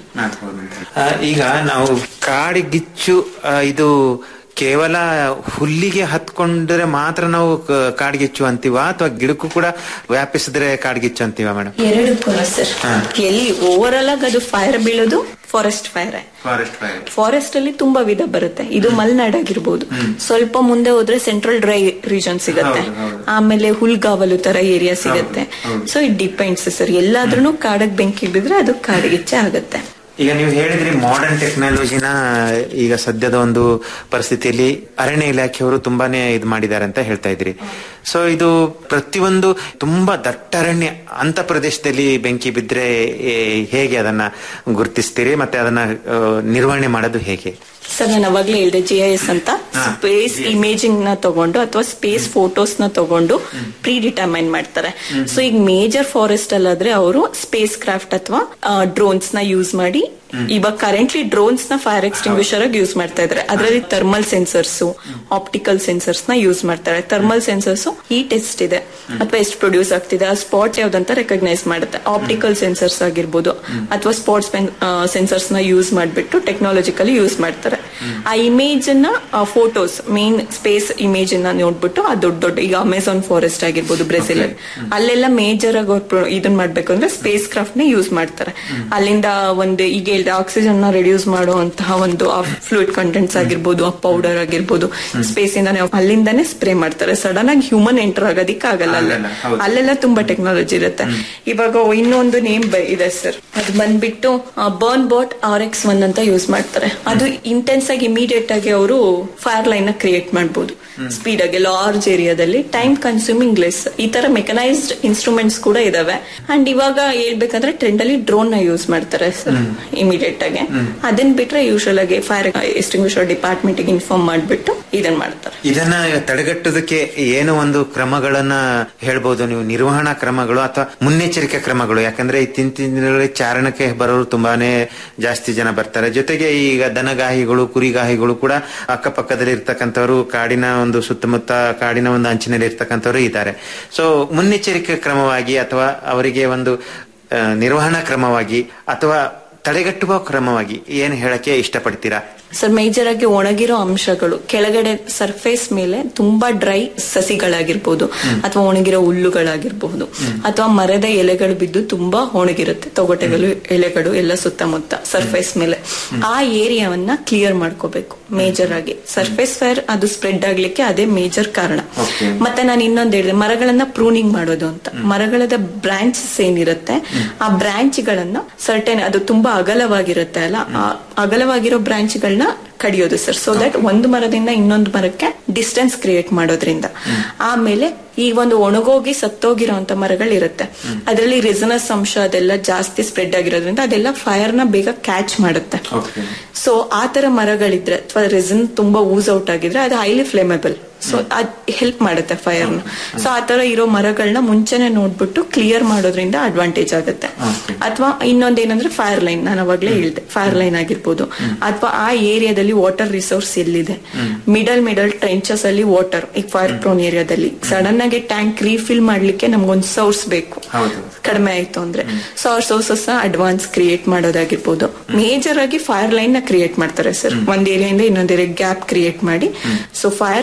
ಆ, ಈಗ ನಾವು ಕಾಡಿಗಿಚ್ಚು ಆ, ಇದು ಕೇವಲ ಹುಲ್ಲಿಗೆ ಹತ್ಕೊಂಡ್ರೆ ಮಾತ್ರ ನಾವು ಕ- ಕಾಡ್ಗಿಚ್ಚು ಅಂತೀವ ಅಥವಾ ಗಿಡಕ್ಕೂ ಕೂಡ ವ್ಯಾಪಿಸಿದ್ರೆ ಕಾಡ್ಗಿಚ್ಚು ಅಂತೀವ ಮೇಡಮ್ ಎರಡು ಕೂಡ ಸರ್ ಹಾ. ಎಲ್ಲಿ ಓವರ್ ಆಲ್ ಆಗಿ ಅದು ಫೈರ್ ಬೀಳೋದು forest fire forest fire forest ಅಲ್ಲಿ ತುಂಬಾ ವಿಧ ಬರುತ್ತೆ ಇದು ಮಲ್ನಾಡ್ ಆಗಿರ್ಬೋದು ಸ್ವಲ್ಪ ಮುಂದೆ ಹೋದ್ರೆ ಸೆಂಟ್ರಲ್ ಡ್ರೈ ರೀಜನ್ ಸಿಗತ್ತೆ ಹೌದು, ಹೌದು. ಆಮೇಲೆ ಹುಲ್ಗಾವಲು ತರ ಏರಿಯಾ ಸಿಗತ್ತೆ ಹೌದು. ಸೊ ಇಟ್ ಡಿಪೆಂಡ್ಸ್ ಸರ್ ಎಲ್ಲಾದ್ರೂ ಕಾಡಕ್ ಬೆಂಕಿ ಬಿದ್ರೆ ಅದು ಕಾಡಿಗಿಚ್ಚೆ ಆಗತ್ತೆ ಈಗ ನೀವು ಹೇಳಿದ್ರಿ ಮಾಡರ್ನ್ ಟೆಕ್ನಾಲಜಿನ ಈಗ ಸದ್ಯದ ಒಂದು ಪರಿಸ್ಥಿತಿಯಲ್ಲಿ ಅರಣ್ಯ ಇಲಾಖೆಯವರು ತುಂಬಾನೇ ಇದು ಮಾಡಿದ್ದಾರೆ ಅಂತ ಹೇಳ್ತಾ ಇದ್ರಿ ಸೊ ಇದು ಪ್ರತಿಯೊಂದು ತುಂಬಾ ದಟ್ಟ ಅರಣ್ಯ ಅಂತ ಪ್ರದೇಶದಲ್ಲಿ ಬೆಂಕಿ ಬಿದ್ರೆ ಏ, ಹೇಗೆ ಅದನ್ನ ಗುರುತಿಸ್ತೀರಿ ಮತ್ತೆ ಅದನ್ನ ಆ, ನಿರ್ವಹಣೆ ಮಾಡೋದು ಹೇಗೆ ಸರ್ ನಾನು ಅವಾಗ್ಲೇ ಹೇಳಿದೆ ಜಿ ಐ ಎಸ್ ಅಂತ ಸ್ಪೇಸ್ ಇಮೇಜಿಂಗ್ ನ ತಗೊಂಡು ಅಥವಾ ಸ್ಪೇಸ್ ಫೋಟೋಸ್ ನ ತಗೊಂಡು ಪ್ರೀ ಡಿಟರ್ಮೈನ್ ಮಾಡ್ತಾರೆ ಸೊ ಈಗ ಮೇಜರ್ ಫಾರೆಸ್ಟ್ ಅಲ್ಲಾದ್ರೆ ಅವರು ಸ್ಪೇಸ್ ಕ್ರಾಫ್ಟ್ ಅಥವಾ ಡ್ರೋನ್ಸ್ ನ ಯೂಸ್ ಮಾಡಿ ಇವಾಗ ಕರೆಂಟ್ಲಿ ಡ್ರೋನ್ಸ್ ನ ಫೈರ್ ಎಕ್ಸ್ಟಿಂಗ್ವಿಷರ್ ಆಗಿ ಯೂಸ್ ಮಾಡ್ತಾ ಇದ್ದಾರೆ ಅದರಲ್ಲಿ ಥರ್ಮಲ್ ಸೆನ್ಸರ್ಸ್ ಆಪ್ಟಿಕಲ್ ಸೆನ್ಸರ್ಸ್ ನ ಯೂಸ್ ಮಾಡ್ತಾರೆ ಥರ್ಮಲ್ ಸೆನ್ಸರ್ಸ್ ಹೀಟ್ ಎಷ್ಟಿದೆ ಅಥವಾ ಎಷ್ಟು ಪ್ರೊಡ್ಯೂಸ್ ಆಗ್ತಿದೆ ಆ ಸ್ಪಾಟ್ ಯಾವ್ದಂತ ರೆಕಗ್ನೈಸ್ ಮಾಡುತ್ತೆ ಆಪ್ಟಿಕಲ್ ಸೆನ್ಸರ್ಸ್ ಆಗಿರ್ಬೋದು ಅಥವಾ ಸ್ಪಾಟ್ಸ್ ಸೆನ್ಸರ್ಸ್ ನ ಯೂಸ್ ಮಾಡ್ಬಿಟ್ಟು ಟೆಕ್ನಾಲಜಿಕಲಿ ಯೂಸ್ ಮಾಡ್ತಾರೆ ಆ ಇಮೇಜ್ ನ ಫೋಟೋಸ್ ಮೇನ್ ಸ್ಪೇಸ್ ಇಮೇಜ್ ನ ನೋಡ್ಬಿಟ್ಟು ಆ ದೊಡ್ಡ ದೊಡ್ಡ ಈಗ ಅಮೆಝಾನ್ ಫಾರೆಸ್ಟ್ ಆಗಿರ್ಬೋದು ಬ್ರೆಜಿಲ್ ಅಲ್ಲಿ ಅಲ್ಲೆಲ್ಲ ಮೇಜರ್ ಆಗಿ ಅವ್ರು pro- ಇದನ್ ಮಾಡ್ಬೇಕು ಅಂದ್ರೆ ಸ್ಪೇಸ್ ಕ್ರಾಫ್ಟ್ ನ ಯೂಸ್ ಮಾಡ್ತಾರೆ ಅಲ್ಲಿಂದ ಒಂದು ಈಗ ಹೇಳಿದ ಆಕ್ಸಿಜನ್ ನ ರಿಡ್ಯೂಸ್ ಮಾಡುವಂತಹ ಒಂದು ಫ್ಲೂಯಿಡ್ ಕಂಟೆಂಟ್ಸ್ ಆಗಿರ್ಬೋದು ಆ ಪೌಡರ್ ಆಗಿರ್ಬೋದು ಸ್ಪೇಸ್ ಇಂದಾನೆ ಅಲ್ಲಿಂದಾನೆ ಸ್ಪ್ರೇ ಮಾಡ್ತಾರೆ ಸಡನ್ ಆಗಿ ಹ್ಯೂಮನ್ ಎಂಟರ್ ಆಗೋದಿಕ್ಕೆ ಆಗಲ್ಲ ಅಲ್ಲ ಅಲ್ಲೆಲ್ಲ ತುಂಬಾ ಟೆಕ್ನಾಲಜಿ ಇರುತ್ತೆ ಇವಾಗ ಇನ್ನೊಂದು ನೇಮ್ ಇದೆ ಸರ್ ಅದು ಬಂದ್ಬಿಟ್ಟು burn bot R X one ಅಂತ ಯೂಸ್ ಮಾಡ್ತಾರೆ ಅದು ಇಂಟೆನ್ಸ್ ಆಗಿ ಇಮಿಡಿಯೇಟ್ ಆಗಿ ಅವರು ಫೈರ್ ಲೈನ್ ನ ಕ್ರಿಯೇಟ್ ಮಾಡಬಹುದು ಸ್ಪೀಡ್ ಆಗಿ ಲಾರ್ಜ್ ಏರಿಯಾದಲ್ಲಿ ಟೈಮ್ ಕನ್ಸ್ಯೂಮಿಂಗ್ ಲೆಸ್ ಈ ತರ ಮೆಕನೈಸ್ಡ್ ಇನ್ಸ್ಟ್ರೂಮೆಂಟ್ಸ್ ಕೂಡ ಇದಾವೆ ಅಂಡ್ ಇವಾಗ ಹೇಳ್ಬೇಕಂದ್ರೆ ಟ್ರೆಂಡ್ ಅಲ್ಲಿ ಡ್ರೋನ್ ನ ಯೂಸ್ ಮಾಡ್ತಾರೆ ಸರ್ ಇಮಿಡಿಯೇಟ್ ಆಗಿ ಅದನ್ನ ಬಿಟ್ರೆ ಯೂಶಲ್ ಆಗಿ ಫೈರ್ ಎಸ್ಟಿಂಗ್ವಿಷರ್ ಡಿಪಾರ್ಟ್ಮೆಂಟ್ ಗೆ ಇನ್ಫಾರ್ಮ್ ಮಾಡ್ಬಿಟ್ಟು ಇದನ್ನ ಮಾಡ್ತಾರೆ ಇದನ್ನ ತಡೆಗಟ್ಟೋದಕ್ಕೆ ಏನು ಒಂದು ಕ್ರಮಗಳನ್ನ ಹೇಳ್ಬೋದು ನೀವು ನಿರ್ವಹಣಾ ಕ್ರಮಗಳು ಅಥವಾ ಮುನ್ನೆಚ್ಚರಿಕೆ ಕ್ರಮಗಳು ಯಾಕಂದ್ರೆ ಇತ್ತೀಚಿನ ದಿನಗಳಲ್ಲಿ ಚಾರಣಕ್ಕೆ ಬರೋರು ತುಂಬಾನೇ ಜಾಸ್ತಿ ಜನ ಬರ್ತಾರೆ ಜೊತೆಗೆ ಈಗ ದನಗಾಹಿಗಳು ಕುರಿಗಾಹಿಗಳು ಕೂಡ ಅಕ್ಕಪಕ್ಕದಲ್ಲಿ ಇರ್ತಕ್ಕಂಥವ್ರು ಕಾಡಿನ ಒಂದು ಸುತ್ತಮುತ್ತ ಕಾಡಿನ ಒಂದು ಅಂಚಿನಲ್ಲಿ ಇರ್ತಕ್ಕಂಥವ್ರು ಇದ್ದಾರೆ ಸೊ ಮುನ್ನೆಚ್ಚರಿಕೆ ಕ್ರಮವಾಗಿ ಅಥವಾ ಅವರಿಗೆ ಒಂದು ಆ, ನಿರ್ವಹಣಾ ಕ್ರಮವಾಗಿ ಅಥವಾ ತಡೆಗಟ್ಟುವ ಕ್ರಮವಾಗಿ ಏನ್ ಹೇಳಕ್ಕೆ ಇಷ್ಟಪಡ್ತೀರಾ ಸರ್ ಮೇಜರ್ ಆಗಿ ಒಣಗಿರೋ ಅಂಶಗಳು ಕೆಳಗಡೆ ಸರ್ಫೇಸ್ ಮೇಲೆ ತುಂಬಾ ಡ್ರೈ ಸಸಿಗಳಾಗಿರ್ಬೋದು ಅಥವಾ ಒಣಗಿರೋ ಹುಲ್ಲುಗಳಾಗಿರ್ಬಹುದು ಅಥವಾ ಮರದ ಎಲೆಗಳು ಬಿದ್ದು ತುಂಬಾ ಒಣಗಿರುತ್ತೆ ತೊಗಟೆಗಳು ಎಲೆಗಳು ಎಲ್ಲ ಸುತ್ತಮುತ್ತ ಸರ್ಫೇಸ್ ಮೇಲೆ ಆ ಏರಿಯಾವನ್ನ ಕ್ಲಿಯರ್ ಮಾಡ್ಕೋಬೇಕು ಮೇಜರ್ ಆಗಿ ಸರ್ಫೇಸ್ ಫೈರ್ ಅದು ಸ್ಪ್ರೆಡ್ ಆಗ್ಲಿಕ್ಕೆ ಅದೇ ಮೇಜರ್ ಕಾರಣ ಮತ್ತೆ ನಾನು ಇನ್ನೊಂದು ಹೇಳಿದೆ ಮರಗಳನ್ನ ಪ್ರೂನಿಂಗ್ ಮಾಡೋದು ಅಂತ ಮರಗಳದ ಬ್ರಾಂಚಸ್ ಏನಿರುತ್ತೆ ಆ ಬ್ರಾಂಚ್ ಗಳನ್ನ ಸರ್ಟೆನ್ ಅದು ತುಂಬಾ ಅಗಲವಾಗಿರುತ್ತೆ ಅಲ್ಲ ಆ ಅಗಲವಾಗಿರೋ ಬ್ರಾಂಚ್ ಗಳನ್ನ ಕಡಿಯೋದು ಸರ್ ಸೊ ದಟ್ ಒಂದು ಮರದಿಂದ ಇನ್ನೊಂದು ಮರಕ್ಕೆ ಡಿಸ್ಟೆನ್ಸ್ ಕ್ರಿಯೇಟ್ ಮಾಡೋದ್ರಿಂದ ಆಮೇಲೆ ಈ ಒಂದು ಒಣಗೋಗಿ ಸತ್ತೋಗಿರೋಂತ ಮರಗಳಿರುತ್ತೆ ಅದರಲ್ಲಿ ರಿಸನಸ್ ಅಂಶ ಅದೆಲ್ಲ ಜಾಸ್ತಿ ಸ್ಪ್ರೆಡ್ ಆಗಿರೋದ್ರಿಂದ ಅದೆಲ್ಲ ಫೈರ್ ನ ಬೇಗ ಕ್ಯಾಚ್ ಮಾಡುತ್ತೆ ಸೊ ಆ ತರ ಮರಗಳಿದ್ರೆ ಅಥವಾ ರೆಸನ್ ತುಂಬಾ ಯೂಸ್ ಔಟ್ ಆಗಿದ್ರೆ ಅದು ಹೈಲಿ ಫ್ಲೇಮೇಬಲ್ ಸೊ ಅದ್ ಹೆಲ್ಪ್ ಮಾಡುತ್ತೆ ಫೈರ್ ನ ಸೊ ಆ ತರ ಇರೋ ಮರಗಳನ್ನ ಮುಂಚೆನೆ ನೋಡ್ಬಿಟ್ಟು ಕ್ಲಿಯರ್ ಮಾಡೋದ್ರಿಂದ ಅಡ್ವಾಂಟೇಜ್ ಆಗುತ್ತೆ ಅಥವಾ ಇನ್ನೊಂದೇನಂದ್ರೆ ಫೈರ್ ಲೈನ್ ನಾನು ಅವಾಗ್ಲೇ ಹೇಳ್ದೆ ಫೈರ್ ಲೈನ್ ಆಗಿರ್ಬೋದು ಅಥವಾ ಆ ಏರಿಯಾದಲ್ಲಿ ವಾಟರ್ ರಿಸೋರ್ಸ್ ಎಲ್ಲಿದೆ ಮಿಡಲ್ ಮಿಡಲ್ ಟ್ರೆಂಚಸ್ ಅಲ್ಲಿ ವಾಟರ್ ಈಗ ಫೈರ್ ಪ್ರೋನ್ ಏರಿಯಾದಲ್ಲಿ ಸಡನ್ ಆಗಿ ಟ್ಯಾಂಕ್ ರೀಫಿಲ್ ಮಾಡ್ಲಿಕ್ಕೆ ನಮ್ಗೊಂದು ಸೋರ್ಸ್ ಬೇಕು ಕಡಿಮೆ ಆಯ್ತು ಅಂದ್ರೆ ಸೊ ಅವ್ರ ಸೋರ್ಸಸ್ ಅಡ್ವಾನ್ಸ್ ಕ್ರಿಯೇಟ್ ಮಾಡೋದಾಗಿರ್ಬೋದು ಮೇಜರ್ ಆಗಿ ಫೈರ್ ಲೈನ್ ನ ಕ್ರಿಯೇಟ್ ಮಾಡ್ತಾರೆ ಸರ್ ಒಂದ್ ಏರಿಯಾಯಿಂದ ಇನ್ನೊಂದ್ ಏರಿಯಾ ಗ್ಯಾಪ್ ಕ್ರಿಯೇಟ್ ಮಾಡಿ ಸೊ ಫೈರ್ ಅಲ್ಲಿಂದ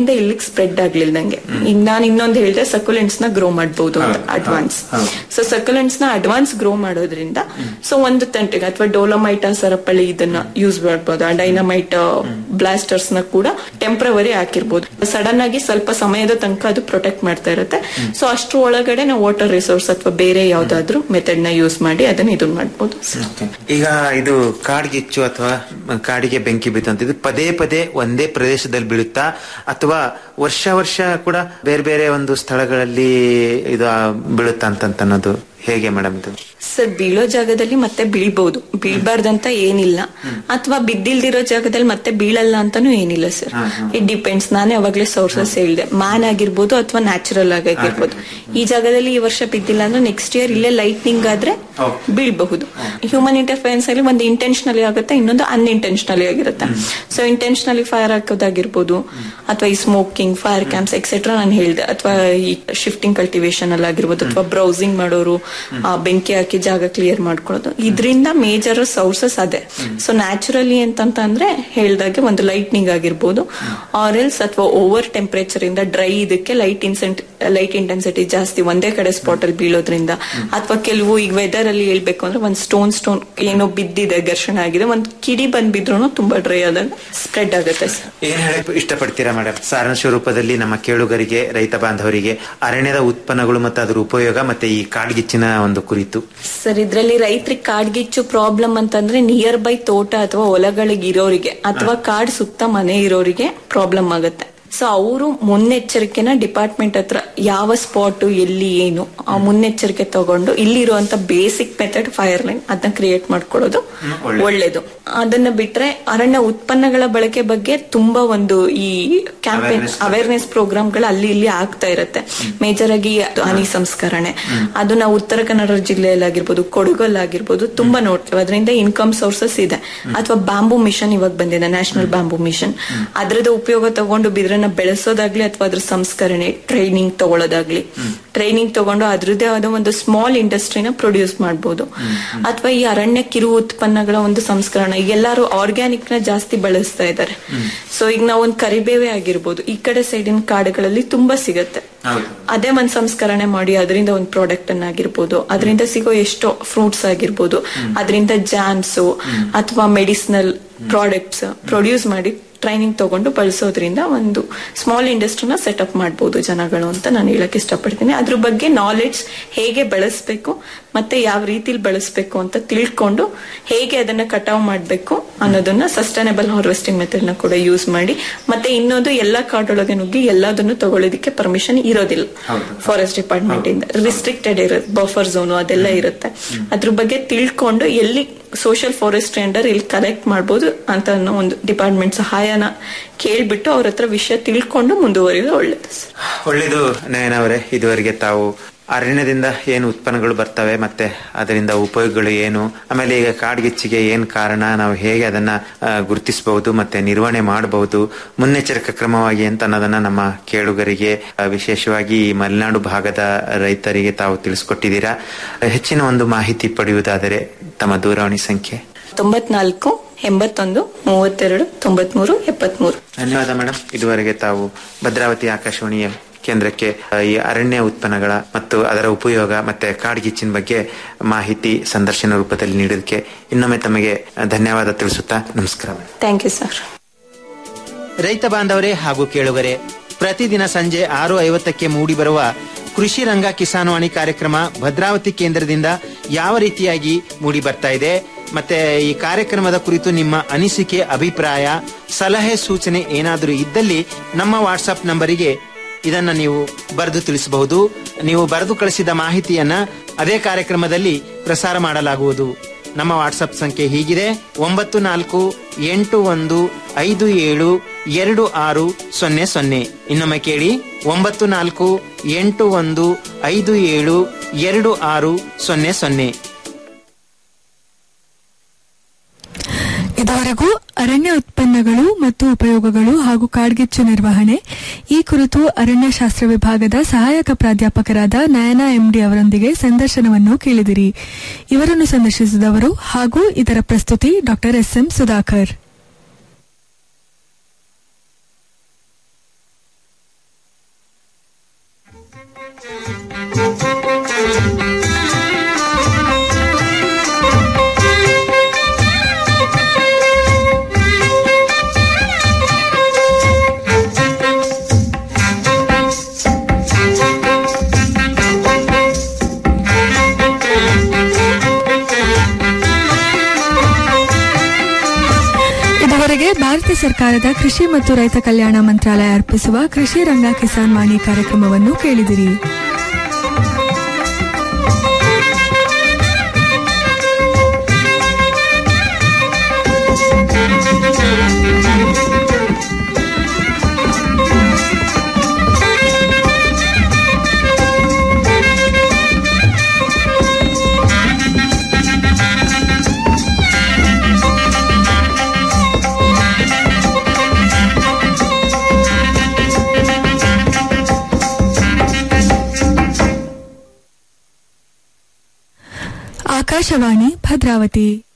ಅಲ್ಲಿಂದ ಇಲ್ಲಿಗೆ ಸ್ಪ್ರೆಡ್ ಆಗ್ಲಿಲ್ದಂಗೆ ಈಗ ನಾನು ಇನ್ನೊಂದು ಹೇಳಿದೆ ಸಕ್ಯುಲೆಂಟ್ಸ್ ನ ಗ್ರೋ ಮಾಡಬಹುದು ಅಂತ ಅಡ್ವಾನ್ಸ್ ಸೊ ಸಕ್ಯುಲೆಂಟ್ಸ್ ನ ಅಡ್ವಾನ್ಸ್ ಗ್ರೋ ಮಾಡೋದ್ರಿಂದ ಸೊ ಒಂದು ತಂಟಿಗೆ ಅಥವಾ ಡೋಲಮೈಟ ಸರಪಳಿ ಇದನ್ನ ಯೂಸ್ ಮಾಡ್ಬೋದು ಡೈನಮೈಟ್ ಬ್ಲಾಸ್ಟರ್ಸ್ ನ ಕೂಡ ಟೆಂಪ್ರವರಿ ಹಾಕಿರ್ಬೋದು ಸಡನ್ ಆಗಿ ಸ್ವಲ್ಪ ಸಮಯದ ತನಕ ಅದು ಪ್ರೊಟೆಕ್ಟ್ ಮಾಡ್ತಾ ಇರುತ್ತೆ ಸೊ ಅಷ್ಟ್ರ ಒಳಗಡೆ ನಾವು ವಾಟರ್ ರಿಸೋರ್ಸ್ ಅಥವಾ ಬೇರೆ ಯಾವ್ದಾದ್ರು ಮೆಥಡ್ ನ ಯೂಸ್ ಮಾಡಿ ಅದನ್ನ ಇದು ಮಾಡ್ಬೋದು ಈಗ ಇದು ಕಾಡ್ಗಿಚ್ಚು ಅಥವಾ ಕಾಡಿಗೆ ಬೆಂಕಿ ಬೀಳುತ್ತಂತ ಇದು ಪದೇ ಪದೇ ಒಂದೇ ಪ್ರದೇಶದಲ್ಲಿ ಬೀಳುತ್ತಾ ಅಥವಾ ವರ್ಷ ವರ್ಷ ಕೂಡ ಬೇರೆ ಬೇರೆ ಒಂದು ಸ್ಥಳಗಳಲ್ಲಿ ಇದು ಆ, ಬೀಳುತ್ತಾ ಅಂತ ಅನ್ನೋದು ಹೇಗೆ ಮೇಡಮ್ ಇದು ಸರ್ ಬೀಳೋ ಜಾಗದಲ್ಲಿ ಮತ್ತೆ ಬೀಳ್ಬಹುದು ಬೀಳ್ಬಾರ್ದಂತ ಏನಿಲ್ಲ ಅಥವಾ ಬಿದ್ದಿಲ್ದಿರೋ ಜಾಗದಲ್ಲಿ ಮತ್ತೆ ಬೀಳಲ್ಲ ಅಂತಾನು ಏನಿಲ್ಲ ಸರ್ ಇಟ್ ಡಿಪೆಂಡ್ಸ್ ನಾನೇ ಅವಾಗ್ಲೇ ಸೋರ್ಸಸ್ ಹೇಳಿದೆ ಮ್ಯಾನ್ ಆಗಿರ್ಬೋದು ಅಥವಾ ನ್ಯಾಚುರಲ್ ಆಗಿ ಆಗಿರ್ಬೋದು ಈ ಜಾಗದಲ್ಲಿ ಈ ವರ್ಷ ಬಿದ್ದಿಲ್ಲ ಅಂದ್ರೆ ನೆಕ್ಸ್ಟ್ ಇಯರ್ ಇಲ್ಲೇ ಲೈಟ್ನಿಂಗ್ ಆದ್ರೆ ಬೀಳ್ಬಹುದು ಹ್ಯೂಮನ್ ಇಂಟರ್ಫರೆನ್ಸ್ ಅಲ್ಲಿ ಒಂದು ಇಂಟೆನ್ಷನಲಿ ಆಗುತ್ತೆ ಇನ್ನೊಂದು ಅನ್ಇಂಟೆನ್ಷನಲಿ ಆಗಿರುತ್ತೆ ಸೊ ಇಂಟೆನ್ಷನಲಿ ಫೈರ್ ಹಾಕೋದಾಗಿರ್ಬೋದು ಅಥವಾ ಈ ಸ್ಮೋಕಿಂಗ್ ಫೈರ್ ಕ್ಯಾಂಪ್ಸ್ ಎಕ್ಸೆಟ್ರಾ ನಾನು ಹೇಳಿದೆ ಅಥವಾ ಈ ಶಿಫ್ಟಿಂಗ್ ಕಲ್ಟಿವೇಶನ್ ಅಲ್ಲಿ ಆಗಿರ್ಬೋದು ಅಥವಾ ಬ್ರೌಸಿಂಗ್ ಮಾಡೋರು ಆ, ಬೆಂಕಿ ಹಾಕಿ ಜಾಗ ಕ್ಲಿಯರ್ ಮಾಡ್ಕೊಳ್ಳೋದು ಇದರಿಂದ ಮೇಜರ್ ಸೋರ್ಸಸ್ ಅದೇ ಸೊ ನ್ಯಾಚುರಲಿ ಅಂತಂತ ಅಂದ್ರೆ ಹೇಳ್ದಾಗೆ ಒಂದು ಲೈಟ್ನಿಂಗ್ ಆಗಿರ್ಬೋದು ಆರ್ ಎಲ್ಸ್ ಅಥವಾ ಓವರ್ ಟೆಂಪರೇಚರ್ ಇಂದ ಡ್ರೈ ಇದಕ್ಕೆ ಲೈಟ್ ಇನ್ಸೆಂಟ್ ಲೈಟ್ ಇಂಟೆನ್ಸಿಟಿ ಜಾಸ್ತಿ ಒಂದೇ ಕಡೆ ಸ್ಪಾಟ್ ಅಲ್ಲಿ ಬೀಳೋದ್ರಿಂದ ಅಥವಾ ಕೆಲವು ಈಗ ವೆದರ್ ಅಲ್ಲಿ ಹೇಳ್ಬೇಕು ಅಂದ್ರೆ ಒಂದ್ ಸ್ಟೋನ್ ಸ್ಟೋನ್ ಏನೋ ಬಿದ್ದಿದೆ ಘರ್ಷಣೆ ಆಗಿದೆ ಒಂದ್ ಕಿಡಿ ಬಂದ್ ಬಿದ್ರು ತುಂಬಾ ಡ್ರೈ ಆದಾಗ ಸ್ಪ್ರೆಡ್ ಆಗುತ್ತೆ ಸರ್ ಏನ್ ಹೇಳಕ್ ಇಷ್ಟಪಡ್ತೀರಾ ಮೇಡಮ್ ಸಾರಣ ಸ್ವರೂಪದಲ್ಲಿ ನಮ್ಮ ಕೇಳುಗರಿಗೆ ರೈತ ಬಾಂಧವರಿಗೆ ಅರಣ್ಯದ ಉತ್ಪನ್ನಗಳು ಮತ್ತು ಅದರ ಉಪಯೋಗ ಮತ್ತೆ ಈ ಕಾಡ್ಗಿಚ್ಚಿನ ಒಂದು ಕುರಿತು ಸರ್ ಇದ್ರಲ್ಲಿ ರೈತರಿಗೆ ಕಾಡ್ಗಿಚ್ಚು ಪ್ರಾಬ್ಲಮ್ ಅಂತಂದ್ರೆ ನಿಯರ್ ಬೈ ತೋಟ ಅಥವಾ ಹೊಲಗಳಿಗೆ ಇರೋರಿಗೆ ಅಥವಾ ಕಾಡ್ ಸುತ್ತ ಮನೆ ಇರೋರಿಗೆ ಪ್ರಾಬ್ಲಮ್ ಆಗುತ್ತೆ ಸೊ ಅವರು ಮುನ್ನೆಚ್ಚರಿಕೆನ ಡಿಪಾರ್ಟ್ಮೆಂಟ್ ಹತ್ರ ಯಾವ ಸ್ಪಾಟ್ ಎಲ್ಲಿ ಏನು ಆ ಮುನ್ನೆಚ್ಚರಿಕೆ ತಗೊಂಡು ಇಲ್ಲಿರುವಂತ ಬೇಸಿಕ್ ಮೆಥಡ್ ಫೈರ್ ಲೈನ್ ಅದನ್ನ ಕ್ರಿಯೇಟ್ ಮಾಡ್ಕೊಳ್ಳೋದು ಒಳ್ಳೇದು ಅದನ್ನ ಬಿಟ್ರೆ ಅರಣ್ಯ ಉತ್ಪನ್ನಗಳ ಬಳಕೆ ಬಗ್ಗೆ ತುಂಬಾ ಒಂದು ಈ ಕ್ಯಾಂಪೇನ್ ಅವೇರ್ನೆಸ್ ಪ್ರೋಗ್ರಾಮ್ಗಳು ಅಲ್ಲಿ ಇಲ್ಲಿ ಆಗ್ತಾ ಇರುತ್ತೆ ಮೇಜರ್ ಆಗಿ ಹನಿ ಸಂಸ್ಕರಣೆ ಅದು ನಾವು ಉತ್ತರ ಕನ್ನಡ ಜಿಲ್ಲೆಯಲ್ಲಿ ಆಗಿರ್ಬೋದು ಕೊಡಗಲ್ಲಿ ಆಗಿರ್ಬೋದು ತುಂಬಾ ನೋಡ್ತೇವೆ ಅದರಿಂದ ಇನ್ಕಮ್ ಸೋರ್ಸಸ್ ಇದೆ ಅಥವಾ ಬ್ಯಾಂಬೂ ಮಿಷನ್ ಇವಾಗ ಬಂದಿದೆ ನ್ಯಾಷನಲ್ ಬ್ಯಾಂಬೂ ಮಿಷನ್ ಅದ್ರದ್ದು ಉಪಯೋಗ ತಗೊಂಡು ಬಿದ್ರನ್ನ ಬೆಳೆಸೋದಾಗ್ಲಿ ಅಥವಾ ಅದ್ರ ಸಂಸ್ಕರಣೆ ಟ್ರೈನಿಂಗ್ ತಗೊಳ್ಳೋದಾಗ್ಲಿ ಟ್ರೈನಿಂಗ್ ತಗೊಂಡು ಅದ್ರದ್ದೇ ಆದ ಒಂದು ಸ್ಮಾಲ್ ಇಂಡಸ್ಟ್ರಿನ ಪ್ರೊಡ್ಯೂಸ್ ಮಾಡಬಹುದು ಅಥವಾ ಈ ಅರಣ್ಯ ಕಿರು ಉತ್ಪನ್ನಗಳ ಒಂದು ಸಂಸ್ಕರಣ ಈಗ ಎಲ್ಲರೂ ಆರ್ಗ್ಯಾನಿಕ್ ನ ಜಾಸ್ತಿ ಬಳಸ್ತಾ ಇದ್ದಾರೆ ಸೊ ಈಗ ನಾವು ಒಂದು ಕರಿಬೇವೆ ಆಗಿರ್ಬೋದು ಈ ಕಡೆ ಸೈಡಿನ ಕಾಡುಗಳಲ್ಲಿ ತುಂಬಾ ಸಿಗತ್ತೆ ಅದೇ ಒಂದ್ ಸಂಸ್ಕರಣೆ ಮಾಡಿ ಅದರಿಂದ ಒಂದು ಪ್ರಾಡಕ್ಟ್ ಅನ್ನ ಆಗಿರ್ಬೋದು ಅದರಿಂದ ಸಿಗೋ ಎಷ್ಟೋ ಫ್ರೂಟ್ಸ್ ಆಗಿರ್ಬೋದು ಅದರಿಂದ ಜಾಮ್ಸ್ ಅಥವಾ ಮೆಡಿಸಿನಲ್ ಪ್ರಾಡಕ್ಟ್ಸ್ ಪ್ರೊಡ್ಯೂಸ್ ಮಾಡಿ ಟ್ರೈನಿಂಗ್ ತಗೊಂಡು ಬಳಸೋದ್ರಿಂದ ಒಂದು ಸ್ಮಾಲ್ ಇಂಡಸ್ಟ್ರಿನ ಸೆಟಪ್ ಮಾಡ್ಬೋದು ಜನಗಳು ಅಂತ ನಾನು ಹೇಳಕ್ ಇಷ್ಟಪಡ್ತೀನಿ ಅದ್ರ ಬಗ್ಗೆ ನಾಲೆಡ್ಜ್ ಹೇಗೆ ಬೆಳೆಸ್ಬೇಕು ಮತ್ತೆ ಯಾವ ರೀತಿಲಿ ಬೆಳೆಸ್ಬೇಕು ಅಂತ ತಿಳ್ಕೊಂಡು ಹೇಗೆ ಅದನ್ನ ಕಟಾವ್ ಮಾಡ್ಬೇಕು ಅನ್ನೋದನ್ನ ಸಸ್ಟೈನಬಲ್ ಹಾರ್ವೆಸ್ಟಿಂಗ್ ಮೆಥಡ್ ನ ಕೂಡ ಯೂಸ್ ಮಾಡಿ ಮತ್ತೆ ಇನ್ನೊಂದು ಎಲ್ಲಾ ಕಾಡೊಳಗೆ ನುಗ್ಗಿ ಎಲ್ಲದನ್ನು ತಗೊಳ್ಳೋದಕ್ಕೆ ಪರ್ಮಿಷನ್ ಇರೋದಿಲ್ಲ ಫಾರೆಸ್ಟ್ ಡಿಪಾರ್ಟ್ಮೆಂಟ್ ಇಂದ ರಿಸ್ಟ್ರಿಕ್ಟೆಡ್ ಇರುತ್ತೆ ಬಫರ್ ಝೋನು ಅದೆಲ್ಲ ಇರುತ್ತೆ ಅದ್ರ ಬಗ್ಗೆ ತಿಳ್ಕೊಂಡು ಎಲ್ಲಿ ಸೋಷಿಯಲ್ ಫಾರೆಸ್ಟ್ರಿ ಅಂಡರ್ ಇಲ್ಲಿ ಕಲೆಕ್ಟ್ ಮಾಡ್ಬೋದು ಅಂತ ಅನ್ನೋ ಒಂದು ಡಿಪಾರ್ಟ್ಮೆಂಟ್ ಸಹಾಯನ ಕೇಳ್ಬಿಟ್ಟು ಅವ್ರ ಹತ್ರ ವಿಷಯ ತಿಳ್ಕೊಂಡು ಮುಂದುವರಿಯೋದು ಒಳ್ಳೇದು ಸರ್ ಒಳ್ಳೇದು ನಯನ ಅವರೇ ಇದುವರೆಗೆ ತಾವು ಅರಣ್ಯದಿಂದ ಏನು ಉತ್ಪನ್ನಗಳು ಬರ್ತವೆ ಮತ್ತೆ ಅದರಿಂದ ಉಪಯೋಗಗಳು ಏನು ಆಮೇಲೆ ಈಗ ಕಾಡ್ಗಿಚ್ಚಿಗೆ ಏನ್ ಕಾರಣ ನಾವು ಹೇಗೆ ಅದನ್ನ ಆ, ಗುರುತಿಸಬಹುದು ಮತ್ತೆ ನಿರ್ವಹಣೆ ಮಾಡಬಹುದು ಮುನ್ನೆಚ್ಚರಿಕಾ ಕ್ರಮವಾಗಿ ಅಂತ ಅನ್ನೋದನ್ನ ನಮ್ಮ ಕೇಳುಗರಿಗೆ ಆ, ವಿಶೇಷವಾಗಿ ಈ ಮಲೆನಾಡು ಭಾಗದ ರೈತರಿಗೆ ತಾವು ತಿಳಿಸ್ಕೊಟ್ಟಿದ್ದೀರಾ ಹೆಚ್ಚಿನ ಒಂದು ಮಾಹಿತಿ ಪಡೆಯುವುದಾದರೆ ತಮ್ಮ ದೂರವಾಣಿ ಸಂಖ್ಯೆ ತೊಂಬತ್ನಾಲ್ಕು ಎಂಬತ್ತೊಂದು ಮೂವತ್ತೆರಡು ತೊಂಬತ್ಮೂರು ಎಪ್ಪತ್ಮೂರು ಧನ್ಯವಾದ ಮೇಡಮ್ ಇದುವರೆಗೆ ತಾವು ಭದ್ರಾವತಿ ಆಕಾಶವಾಣಿಯ ಕೇಂದ್ರಕ್ಕೆ ಆ, ಈ ಅರಣ್ಯ ಉತ್ಪನ್ನಗಳ ಮತ್ತು ಅದರ ಉಪಯೋಗ ಮತ್ತೆ ಕಾಡ್ಗಿಚ್ಚಿನ ಬಗ್ಗೆ ಮಾಹಿತಿ ಸಂದರ್ಶನ ರೂಪದಲ್ಲಿ ನೀಡೋದಕ್ಕೆ ಇನ್ನೊಮ್ಮೆ ತಮಗೆ ಧನ್ಯವಾದ ತಿಳಿಸುತ್ತಾ ನಮಸ್ಕಾರ ಥ್ಯಾಂಕ್ ಯು ಸರ್ ರೈತ ಬಾಂಧವರೇ ಹಾಗೂ ಕೇಳುಗರೆ ಪ್ರತಿದಿನ ಸಂಜೆ ಆರು ಐವತ್ತಕ್ಕೆ ಮೂಡಿಬರುವ ಕೃಷಿ ರಂಗ ಕಿಸಾನ್ವಾಣಿ ಕಾರ್ಯಕ್ರಮ ಭದ್ರಾವತಿ ಕೇಂದ್ರದಿಂದ ಯಾವ ರೀತಿಯಾಗಿ ಮೂಡಿ ಬರ್ತಾ ಇದೆ ಮತ್ತೆ ಈ ಕಾರ್ಯಕ್ರಮದ ಕುರಿತು ನಿಮ್ಮ ಅನಿಸಿಕೆ ಅಭಿಪ್ರಾಯ ಸಲಹೆ ಸೂಚನೆ ಏನಾದರೂ ಇದ್ದಲ್ಲಿ ನಮ್ಮ ವಾಟ್ಸಪ್ ನಂಬರಿಗೆ ಇದನ್ನ ನೀವು ಬರೆದು ತಿಳಿಸಬಹುದು ನೀವು ಬರೆದು ಕಳಿಸಿದ ಮಾಹಿತಿಯನ್ನ ಅದೇ ಕಾರ್ಯಕ್ರಮದಲ್ಲಿ ಪ್ರಸಾರ ಮಾಡಲಾಗುವುದು ನಮ್ಮ ವಾಟ್ಸಪ್ ಸಂಖ್ಯೆ ಹೀಗಿದೆ ಒಂಬತ್ತು ನಾಲ್ಕು ಎಂಟು ಒಂದು ಐದು ಏಳು ಎರಡು ಆರು ಸೊನ್ನೆ ಸೊನ್ನೆ ಇನ್ನೊಮ್ಮೆ ಕೇಳಿ ಒಂಬತ್ತು ನಾಲ್ಕು ಎಂಟು ಒಂದು ಐದು ಏಳು ಎರಡು ಆರು ಸೊನ್ನೆ ಸೊನ್ನೆ ಇದುವರೆಗೂ ಅರಣ್ಯ ಉತ್ಪನ್ನಗಳು ಮತ್ತು ಉಪಯೋಗಗಳು ಹಾಗೂ ಕಾಡ್ಗಿಚ್ಚು ನಿರ್ವಹಣೆ ಈ ಕುರಿತು ಅರಣ್ಯಶಾಸ್ತ್ರ ವಿಭಾಗದ ಸಹಾಯಕ ಪ್ರಾಧ್ಯಾಪಕರಾದ ನಯನ ಎಂಡಿ ಅವರೊಂದಿಗೆ ಸಂದರ್ಶನವನ್ನು ಕೇಳಿದಿರಿ ಇವರನ್ನು ಸಂದರ್ಶಿಸಿದವರು ಹಾಗೂ ಇದರ ಪ್ರಸ್ತುತಿ ಡಾಕ್ಟರ್ ಎಸ್ ಎಂ ಸುಧಾಕರ್ ಇದುವರೆಗೆ ಭಾರತ ಸರ್ಕಾರದ ಕೃಷಿ ಮತ್ತು ರೈತ ಕಲ್ಯಾಣ ಮಂತ್ರಾಲಯ ಅರ್ಪಿಸುವ ಕೃಷಿ ರಂಗ ಕಿಸಾನ್ ವಾಣಿ ಕಾರ್ಯಕ್ರಮವನ್ನು ಕೇಳಿದಿರಿ ಆಕಾಶವಾಣಿ ಭದ್ರಾವತಿ